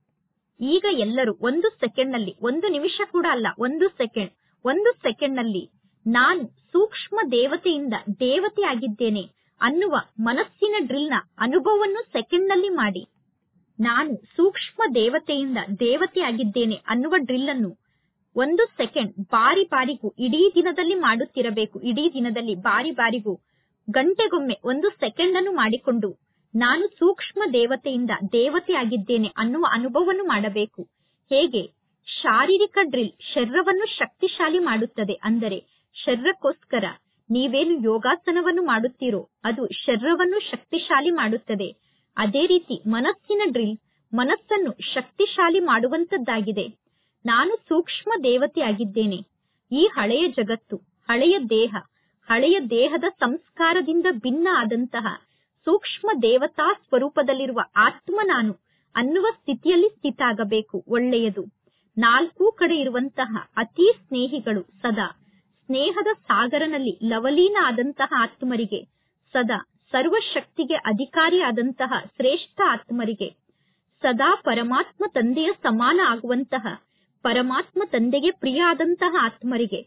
ಈಗ ಎಲ್ಲರೂ ಒಂದು ಸೆಕೆಂಡ್ ನಲ್ಲಿ ಒಂದು ನಿಮಿಷ ಕೂಡ ಅಲ್ಲ ಒಂದು ಸೆಕೆಂಡ್ ಒಂದು ಸೆಕೆಂಡ್ ನಲ್ಲಿ ನಾನು ಸೂಕ್ಷ್ಮ ದೇವತೆಯಿಂದ ದೇವತೆ ಆಗಿದ್ದೇನೆ ಅನ್ನುವ ಮನಸ್ಸಿನ ಡ್ರಿಲ್ನ ಅನುಭವವನ್ನು ಸೆಕೆಂಡ್ ನಲ್ಲಿ ಮಾಡಿ ನಾನು ಸೂಕ್ಷ್ಮ ದೇವತೆಯಿಂದ ದೇವತೆ ಆಗಿದ್ದೇನೆ ಅನ್ನುವ ಡ್ರಿಲ್ ಅನ್ನು ಒಂದು ಸೆಕೆಂಡ್ ಬಾರಿ ಬಾರಿಗೂ ಇಡೀ ದಿನದಲ್ಲಿ ಮಾಡುತ್ತಿರಬೇಕು ಇಡೀ ದಿನದಲ್ಲಿ ಬಾರಿ ಬಾರಿಗೂ ಗಂಟೆಗೊಮ್ಮೆ ಒಂದು ಸೆಕೆಂಡ್ ಅನ್ನು ಮಾಡಿಕೊಂಡು ನಾನು ಸೂಕ್ಷ್ಮ ದೇವತೆಯಿಂದ ದೇವತೆ ಆಗಿದ್ದೇನೆ ಅನ್ನುವ ಅನುಭವವನ್ನು ಮಾಡಬೇಕು ಹೇಗೆ ಶಾರೀರಿಕ ಡ್ರಿಲ್ ಶರೀರವನ್ನು ಶಕ್ತಿಶಾಲಿ ಮಾಡುತ್ತದೆ ಅಂದರೆ ಶರೀರಕ್ಕೋಸ್ಕರ ನೀವೇನು ಯೋಗಾಸನವನ್ನು ಮಾಡುತ್ತೀರೋ ಅದು ಶರೀರವನ್ನು ಶಕ್ತಿಶಾಲಿ ಮಾಡುತ್ತದೆ ಅದೇ ರೀತಿ ಮನಸ್ಸಿನ ಡ್ರಿಲ್ ಮನಸ್ಸನ್ನು ಶಕ್ತಿಶಾಲಿ ಮಾಡುವಂತದ್ದಾಗಿದೆ ನಾನು ಸೂಕ್ಷ್ಮ ದೇವತೆ ಆಗಿದ್ದೇನೆ ಈ ಹಳೆಯ ಜಗತ್ತು ಹಳೆಯ ದೇಹ ಹಳೆಯ ದೇಹದ ಸಂಸ್ಕಾರದಿಂದ ಭಿನ್ನ ಆದಂತಹ ಸೂಕ್ಷ್ಮ ದೇವತಾ ಸ್ವರೂಪದಲ್ಲಿರುವ ಆತ್ಮ ನಾನು ಅನ್ನುವ ಸ್ಥಿತಿಯಲ್ಲಿ ಸ್ಥಿತ ಆಗಬೇಕು ಒಳ್ಳೆಯದು ನಾಲ್ಕೂ ಕಡೆ ಇರುವಂತಹ ಅತಿ ಸ್ನೇಹಿಗಳು ಸದಾ ಸ್ನೇಹದ ಸಾಗರನಲ್ಲಿ ಲವಲೀನ ಆದಂತಹ ಆತ್ಮರಿಗೆ ಸದಾ ಸರ್ವಶಕ್ತಿಗೆ ಅಧಿಕಾರಿಯಾದಂತಹ ಶ್ರೇಷ್ಠ ಆತ್ಮರಿಗೆ ಸದಾ ಪರಮಾತ್ಮ ತಂದೆಯ ಸಮಾನ ಆಗುವಂತಹ ಪರಮಾತ್ಮ ತಂದೆಗೆ ಪ್ರಿಯ ಆದಂತಹ ಆತ್ಮರಿಗೆ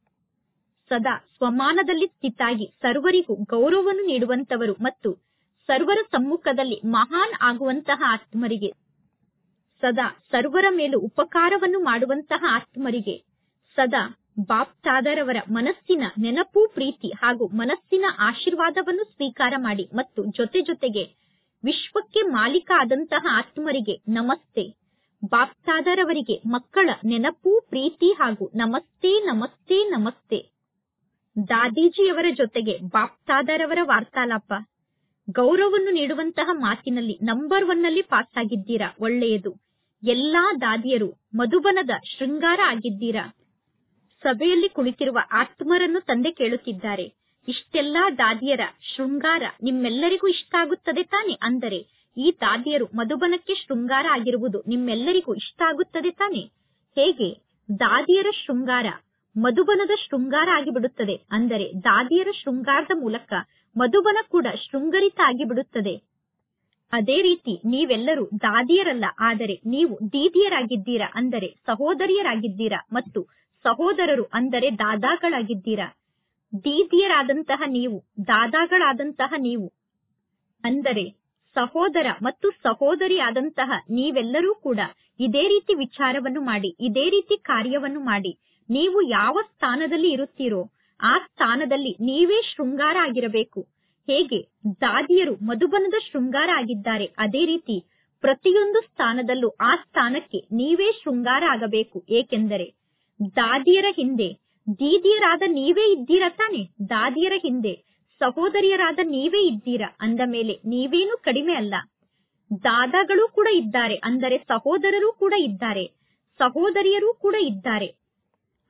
ಸದಾ ಸ್ವಮಾನದಲ್ಲಿ ಸ್ಥಿತಾಗಿ ಸರ್ವರಿಗೂ ಗೌರವವನ್ನು ನೀಡುವಂತವರು ಮತ್ತು ಸರ್ವರ ಸಮ್ಮುಖದಲ್ಲಿ ಮಹಾನ್ ಆಗುವಂತಹ ಆತ್ಮರಿಗೆ ಸದಾ ಸರ್ವರ ಮೇಲೂ ಉಪಕಾರವನ್ನು ಮಾಡುವಂತಹ ಆತ್ಮರಿಗೆ ಸದಾ ಬಾಪ್ತಾದರವರ ಮನಸ್ಸಿನ ನೆನಪು ಪ್ರೀತಿ ಹಾಗೂ ಮನಸ್ಸಿನ ಆಶೀರ್ವಾದವನ್ನು ಸ್ವೀಕಾರ ಮಾಡಿ ಮತ್ತು ಜೊತೆ ಜೊತೆಗೆ ವಿಶ್ವಕ್ಕೆ ಮಾಲೀಕ ಆದಂತಹ ಆತ್ಮರಿಗೆ ನಮಸ್ತೆ ಬಾಪ್ತಾದರವರಿಗೆ ಮಕ್ಕಳ ನೆನಪು ಪ್ರೀತಿ ಹಾಗೂ ನಮಸ್ತೆ ನಮಸ್ತೆ ನಮಸ್ತೆ ದಾದೀಜಿಯವರ ಜೊತೆಗೆ ಬಾಪ್ತಾದರವರ ವಾರ್ತಾಲಾಪ ಗೌರವವನ್ನು ನೀಡುವಂತಹ ಮಾತಿನಲ್ಲಿ ನಂಬರ್ ಒನ್ ನಲ್ಲಿ ಪಾಸ್ ಆಗಿದ್ದೀರಾ ಒಳ್ಳೆಯದು ಎಲ್ಲಾ ದಾದಿಯರು ಮಧುಬನದ ಶೃಂಗಾರ ಆಗಿದ್ದೀರಾ ಸಭೆಯಲ್ಲಿ ಕುಳಿತಿರುವ ಆತ್ಮರನ್ನು ತಂದೆ ಕೇಳುತ್ತಿದ್ದಾರೆ ಇಷ್ಟೆಲ್ಲಾ ದಾದಿಯರ ಶೃಂಗಾರ ನಿಮ್ಮೆಲ್ಲರಿಗೂ ಇಷ್ಟ ಆಗುತ್ತದೆ ತಾನೆ ಅಂದರೆ ಈ ದಾದಿಯರು ಮಧುಬನಕ್ಕೆ ಶೃಂಗಾರ ಆಗಿರುವುದು ನಿಮ್ಮೆಲ್ಲರಿಗೂ ಇಷ್ಟ ಆಗುತ್ತದೆ ತಾನೆ ಹೇಗೆ ದಾದಿಯರ ಶೃಂಗಾರ ಮಧುಬನದ ಶೃಂಗಾರ ಆಗಿಬಿಡುತ್ತದೆ ಅಂದರೆ ದಾದಿಯರ ಶೃಂಗಾರದ ಮೂಲಕ ಮಧುಬನ ಕೂಡ ಶೃಂಗರಿತ ಆಗಿಬಿಡುತ್ತದೆ ಅದೇ ರೀತಿ ನೀವೆಲ್ಲರೂ ದಾದಿಯರಲ್ಲ ಆದರೆ ನೀವು ದೀದಿಯರಾಗಿದ್ದೀರಾ ಅಂದರೆ ಸಹೋದರಿಯರಾಗಿದ್ದೀರಾ ಮತ್ತು ಸಹೋದರರು ಅಂದರೆ ದಾದಾಗಳಾಗಿದ್ದೀರಾ ದೀದಿಯರಾದಂತಹ ನೀವು ದಾದಾಗಳಾದಂತಹ ನೀವು ಅಂದರೆ ಸಹೋದರ ಮತ್ತು ಸಹೋದರಿಯಾದಂತಹ ನೀವೆಲ್ಲರೂ ಕೂಡ ಇದೇ ರೀತಿ ವಿಚಾರವನ್ನು ಮಾಡಿ ಇದೇ ರೀತಿ ಕಾರ್ಯವನ್ನು ಮಾಡಿ ನೀವು ಯಾವ ಸ್ಥಾನದಲ್ಲಿ ಇರುತ್ತೀರೋ ಆ ಸ್ಥಾನದಲ್ಲಿ ನೀವೇ ಶೃಂಗಾರ ಆಗಿರಬೇಕು ಹೇಗೆ ದಾದಿಯರು ಮಧುಬನದ ಶೃಂಗಾರ ಆಗಿದ್ದಾರೆ ಅದೇ ರೀತಿ ಪ್ರತಿಯೊಂದು ಸ್ಥಾನದಲ್ಲೂ ಆ ಸ್ಥಾನಕ್ಕೆ ನೀವೇ ಶೃಂಗಾರ ಆಗಬೇಕು ಏಕೆಂದರೆ ದಾದಿಯರ ಹಿಂದೆ ದೀದಿಯರಾದ ನೀವೇ ಇದ್ದೀರಾ ತಾನೆ ದಾದಿಯರ ಹಿಂದೆ ಸಹೋದರಿಯರಾದ ನೀವೇ ಇದ್ದೀರಾ ಅಂದ ಮೇಲೆ ನೀವೇನು ಕಡಿಮೆ ಅಲ್ಲ ದಾದಾಗಳು ಕೂಡ ಇದ್ದಾರೆ ಅಂದರೆ ಸಹೋದರರು ಕೂಡ ಇದ್ದಾರೆ ಸಹೋದರಿಯರು ಕೂಡ ಇದ್ದಾರೆ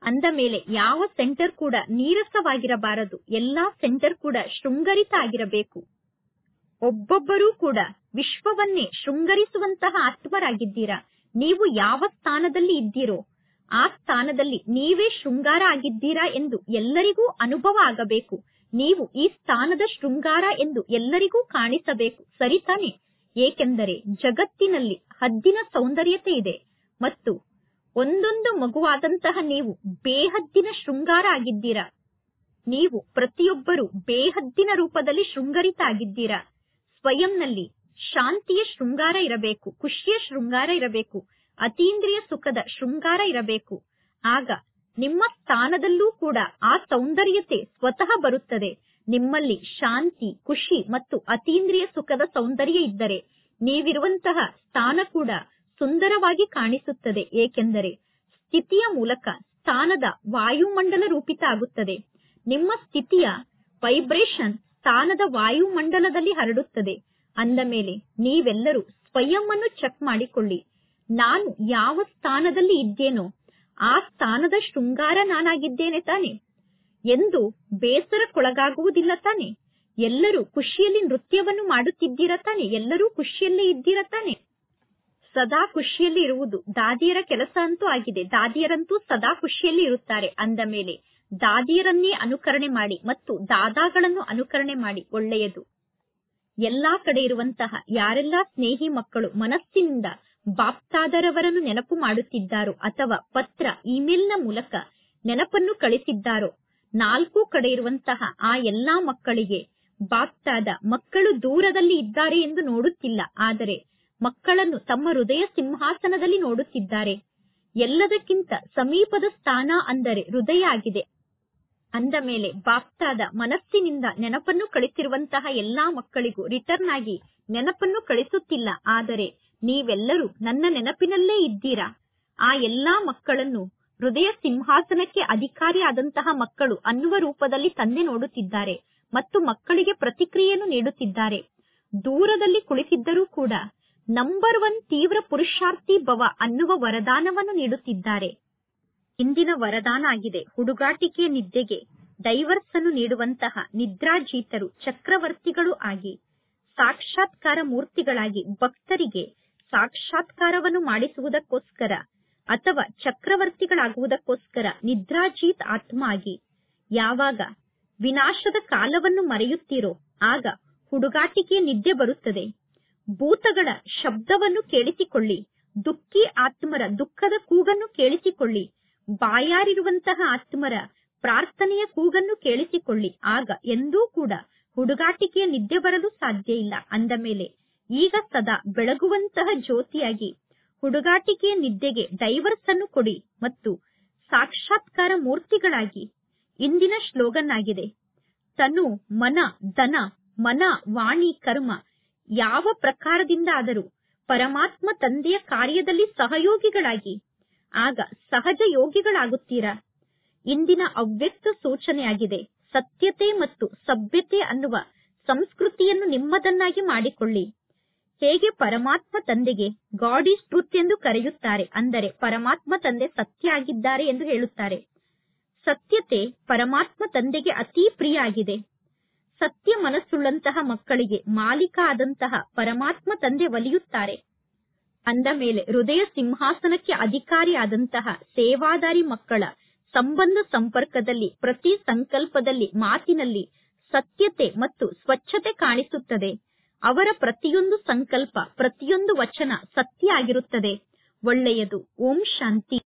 ಅಂದ ಮೇಲೆ ಯಾವ ಸೆಂಟರ್ ಕೂಡ ನೀರಸವಾಗಿರಬಾರದು ಎಲ್ಲಾ ಸೆಂಟರ್ ಕೂಡ ಶೃಂಗರಿತ ಆಗಿರಬೇಕು ಒಬ್ಬೊಬ್ಬರೂ ಕೂಡ ವಿಶ್ವವನ್ನೇ ಶೃಂಗರಿಸುವಂತಹ ಆತ್ಮರಾಗಿದ್ದೀರಾ ನೀವು ಯಾವ ಸ್ಥಾನದಲ್ಲಿ ಇದ್ದೀರೋ ಆ ಸ್ಥಾನದಲ್ಲಿ ನೀವೇ ಶೃಂಗಾರ ಆಗಿದ್ದೀರಾ ಎಂದು ಎಲ್ಲರಿಗೂ ಅನುಭವ ಆಗಬೇಕು ನೀವು ಈ ಸ್ಥಾನದ ಶೃಂಗಾರ ಎಂದು ಎಲ್ಲರಿಗೂ ಕಾಣಿಸಬೇಕು ಸರಿತಾನೆ ಏಕೆಂದರೆ ಜಗತ್ತಿನಲ್ಲಿ ಹದ್ದಿನ ಸೌಂದರ್ಯತೆ ಇದೆ ಮತ್ತು ಒಂದೊಂದು ಮಗುವಾದಂತಹ ನೀವು ಬೇಹದ್ದಿನ ಶೃಂಗಾರ ಆಗಿದ್ದೀರಾ ನೀವು ಪ್ರತಿಯೊಬ್ಬರು ಬೇಹದ್ದಿನ ರೂಪದಲ್ಲಿ ಶೃಂಗರಿತ ಆಗಿದ್ದೀರಾ ಸ್ವಯಂನಲ್ಲಿ ಶಾಂತಿಯ ಶೃಂಗಾರ ಇರಬೇಕು ಖುಷಿಯ ಶೃಂಗಾರ ಇರಬೇಕು ಅತೀಂದ್ರಿಯ ಸುಖದ ಶೃಂಗಾರ ಇರಬೇಕು ಆಗ ನಿಮ್ಮ ಸ್ಥಾನದಲ್ಲೂ ಕೂಡ ಆ ಸೌಂದರ್ಯತೆ ಸ್ವತಃ ಬರುತ್ತದೆ ನಿಮ್ಮಲ್ಲಿ ಶಾಂತಿ ಖುಷಿ ಮತ್ತು ಅತೀಂದ್ರಿಯ ಸುಖದ ಸೌಂದರ್ಯ ಇದ್ದರೆ ನೀವಿರುವಂತಹ ಸ್ಥಾನ ಕೂಡ ಸುಂದರವಾಗಿ ಕಾಣಿಸುತ್ತದೆ ಏಕೆಂದರೆ ಸ್ಥಿತಿಯ ಮೂಲಕ ಸ್ಥಾನದ ವಾಯುಮಂಡಲ ರೂಪಿತ ಆಗುತ್ತದೆ ನಿಮ್ಮ ಸ್ಥಿತಿಯ ವೈಬ್ರೇಷನ್ ಸ್ಥಾನದ ವಾಯುಮಂಡಲದಲ್ಲಿ ಹರಡುತ್ತದೆ ಅಂದ ಮೇಲೆ ನೀವೆಲ್ಲರೂ ಸ್ವಯಂ ಅನ್ನು ಚೆಕ್ ಮಾಡಿಕೊಳ್ಳಿ ನಾನು ಯಾವ ಸ್ಥಾನದಲ್ಲಿ ಇದ್ದೇನೋ ಆ ಸ್ಥಾನದ ಶೃಂಗಾರ ನಾನಾಗಿದ್ದೇನೆ ತಾನೆ ಎಂದು ಬೇಸರಕ್ಕೊಳಗಾಗುವುದಿಲ್ಲ ತಾನೆ ಎಲ್ಲರೂ ಖುಷಿಯಲ್ಲಿ ನೃತ್ಯವನ್ನು ಮಾಡುತ್ತಿದ್ದೀರಾ ತಾನೆ ಎಲ್ಲರೂ ಖುಷಿಯಲ್ಲೇ ಇದ್ದೀರಾ ತಾನೆ ಸದಾ ಖುಷಿಯಲ್ಲಿ ಇರುವುದು ದಾದಿಯರ ಕೆಲಸ ಅಂತೂ ಆಗಿದೆ ದಾದಿಯರಂತೂ ಸದಾ ಖುಷಿಯಲ್ಲಿ ಇರುತ್ತಾರೆ ಅಂದ ಮೇಲೆ ದಾದಿಯರನ್ನೇ ಅನುಕರಣೆ ಮಾಡಿ ಮತ್ತು ದಾದಾಗಳನ್ನು ಅನುಕರಣೆ ಮಾಡಿ ಒಳ್ಳೆಯದು ಎಲ್ಲಾ ಕಡೆ ಇರುವಂತಹ ಯಾರೆಲ್ಲಾ ಸ್ನೇಹಿ ಮಕ್ಕಳು ಮನಸ್ಸಿನಿಂದ ಬಾಪ್ತಾದರವರನ್ನು ನೆನಪು ಮಾಡುತ್ತಿದ್ದಾರೋ ಅಥವಾ ಪತ್ರ ಇಮೇಲ್ನ ಮೂಲಕ ನೆನಪನ್ನು ಕಳಿಸಿದ್ದಾರೋ ನಾಲ್ಕು ಕಡೆ ಇರುವಂತಹ ಆ ಎಲ್ಲಾ ಮಕ್ಕಳಿಗೆ ಬಾಪ್ತಾದ ಮಕ್ಕಳು ದೂರದಲ್ಲಿ ಇದ್ದಾರೆ ಎಂದು ನೋಡುತ್ತಿಲ್ಲ ಆದರೆ ಮಕ್ಕಳನ್ನು ತಮ್ಮ ಹೃದಯ ಸಿಂಹಾಸನದಲ್ಲಿ ನೋಡುತ್ತಿದ್ದಾರೆ ಎಲ್ಲದಕ್ಕಿಂತ ಸಮೀಪದ ಸ್ಥಾನ ಅಂದರೆ ಹೃದಯ ಆಗಿದೆ ಅಂದ ಮೇಲೆ ಬಾಪ್ತಾದ ಮನಸ್ಸಿನಿಂದ ನೆನಪನ್ನು ಕಳಿಸಿರುವಂತಹ ಎಲ್ಲಾ ಮಕ್ಕಳಿಗೂ ರಿಟರ್ನ್ ಆಗಿ ನೆನಪನ್ನು ಕಳಿಸುತ್ತಿಲ್ಲ ಆದರೆ ನೀವೆಲ್ಲರೂ ನನ್ನ ನೆನಪಿನಲ್ಲೇ ಇದ್ದೀರಾ ಆ ಎಲ್ಲಾ ಮಕ್ಕಳನ್ನು ಹೃದಯ ಸಿಂಹಾಸನಕ್ಕೆ ಅಧಿಕಾರಿಯಾದಂತಹ ಮಕ್ಕಳು ಅನ್ನುವ ರೂಪದಲ್ಲಿ ತಂದೆ ನೋಡುತ್ತಿದ್ದಾರೆ ಮತ್ತು ಮಕ್ಕಳಿಗೆ ಪ್ರತಿಕ್ರಿಯೆಯನ್ನು ನೀಡುತ್ತಿದ್ದಾರೆ ದೂರದಲ್ಲಿ ಕುಳಿತಿದ್ದರೂ ಕೂಡ ನಂಬರ್ ಒನ್ ತೀವ್ರ ಪುರುಷಾರ್ಥಿ ಭವ ಅನ್ನುವ ವರದಾನವನ್ನು ನೀಡುತ್ತಿದ್ದಾರೆ ಇಂದಿನ ವರದಾನ ಆಗಿದೆ ಹುಡುಗಾಟಿಕೆಯ ನಿದ್ದೆಗೆ ಡೈವರ್ಸ್ ಅನ್ನು ನೀಡುವಂತಹ ನಿದ್ರಾಜೀತರು ಚಕ್ರವರ್ತಿಗಳು ಆಗಿ ಸಾಕ್ಷಾತ್ಕಾರ ಮೂರ್ತಿಗಳಾಗಿ ಭಕ್ತರಿಗೆ ಸಾಕ್ಷಾತ್ಕಾರವನ್ನು ಮಾಡಿಸುವುದಕ್ಕೋಸ್ಕರ ಅಥವಾ ಚಕ್ರವರ್ತಿಗಳಾಗುವುದಕ್ಕೋಸ್ಕರ ನಿದ್ರಾಜೀತ್ ಆತ್ಮ ಆಗಿ ಯಾವಾಗ ವಿನಾಶದ ಕಾಲವನ್ನು ಮರೆಯುತ್ತೀರೋ ಆಗ ಹುಡುಗಾಟಿಕೆಯ ನಿದ್ದೆ ಬರುತ್ತದೆ ಭೂತಗಳ ಶಬ್ದವನ್ನು ಕೇಳಿಸಿಕೊಳ್ಳಿ ದುಃಖಿ ಆತ್ಮರ ದುಃಖದ ಕೂಗನ್ನು ಕೇಳಿಸಿಕೊಳ್ಳಿ ಬಾಯಾರಿರುವಂತಹ ಆತ್ಮರ ಪ್ರಾರ್ಥನೆಯ ಕೂಗನ್ನು ಕೇಳಿಸಿಕೊಳ್ಳಿ ಆಗ ಎಂದೂ ಕೂಡ ಹುಡುಗಾಟಿಕೆಯ ನಿದ್ದೆ ಬರಲು ಸಾಧ್ಯ ಇಲ್ಲ ಅಂದ ಮೇಲೆ ಈಗ ಸದಾ ಬೆಳಗುವಂತಹ ಜ್ಯೋತಿಯಾಗಿ ಹುಡುಗಾಟಿಕೆಯ ನಿದ್ದೆಗೆ ಡೈವರ್ಸ್ ಅನ್ನು ಕೊಡಿ ಮತ್ತು ಸಾಕ್ಷಾತ್ಕಾರ ಮೂರ್ತಿಗಳಾಗಿ ಇಂದಿನ ಶ್ಲೋಗನ್ ಆಗಿದೆ ತನು ಮನ ಧನ ಮನ ವಾಣಿ ಕರ್ಮ ಯಾವ ಪ್ರಕಾರದಿಂದ ಆದರೂ ಪರಮಾತ್ಮ ತಂದೆಯ ಕಾರ್ಯದಲ್ಲಿ ಸಹಯೋಗಿಗಳಾಗಿ ಆಗ ಸಹಜ ಯೋಗಿಗಳಾಗುತ್ತೀರಾ ಇಂದಿನ ಅವ್ಯಕ್ತ ಸೂಚನೆಯಾಗಿದೆ ಸತ್ಯತೆ ಮತ್ತು ಸಭ್ಯತೆ ಅನ್ನುವ ಸಂಸ್ಕೃತಿಯನ್ನು ನಿಮ್ಮದನ್ನಾಗಿ ಮಾಡಿಕೊಳ್ಳಿ ಹೇಗೆ ಪರಮಾತ್ಮ ತಂದೆಗೆ ಗಾಡ್ ಈಸ್ ಟ್ರುತ್ ಎಂದು ಕರೆಯುತ್ತಾರೆ ಅಂದರೆ ಪರಮಾತ್ಮ ತಂದೆ ಸತ್ಯ ಆಗಿದ್ದಾರೆ ಎಂದು ಹೇಳುತ್ತಾರೆ ಸತ್ಯತೆ ಪರಮಾತ್ಮ ತಂದೆಗೆ ಅತೀ ಪ್ರಿಯ ಆಗಿದೆ ಸತ್ಯ ಮನಸ್ಸುಳ್ಳಂತಹ ಮಕ್ಕಳಿಗೆ ಮಾಲೀಕ ಆದಂತಹ ಪರಮಾತ್ಮ ತಂದೆ ಒಲಿಯುತ್ತಾರೆ ಅಂದ ಮೇಲೆ ಹೃದಯ ಸಿಂಹಾಸನಕ್ಕೆ ಅಧಿಕಾರಿಯಾದಂತಹ ಸೇವಾದಾರಿ ಮಕ್ಕಳ ಸಂಬಂಧ ಸಂಪರ್ಕದಲ್ಲಿ ಪ್ರತಿ ಸಂಕಲ್ಪದಲ್ಲಿ ಮಾತಿನಲ್ಲಿ ಸತ್ಯತೆ ಮತ್ತು ಸ್ವಚ್ಛತೆ ಕಾಣಿಸುತ್ತದೆ ಅವರ ಪ್ರತಿಯೊಂದು ಸಂಕಲ್ಪ ಪ್ರತಿಯೊಂದು ವಚನ ಸತ್ಯ ಆಗಿರುತ್ತದೆ ಒಳ್ಳೆಯದು ಓಂ ಶಾಂತಿ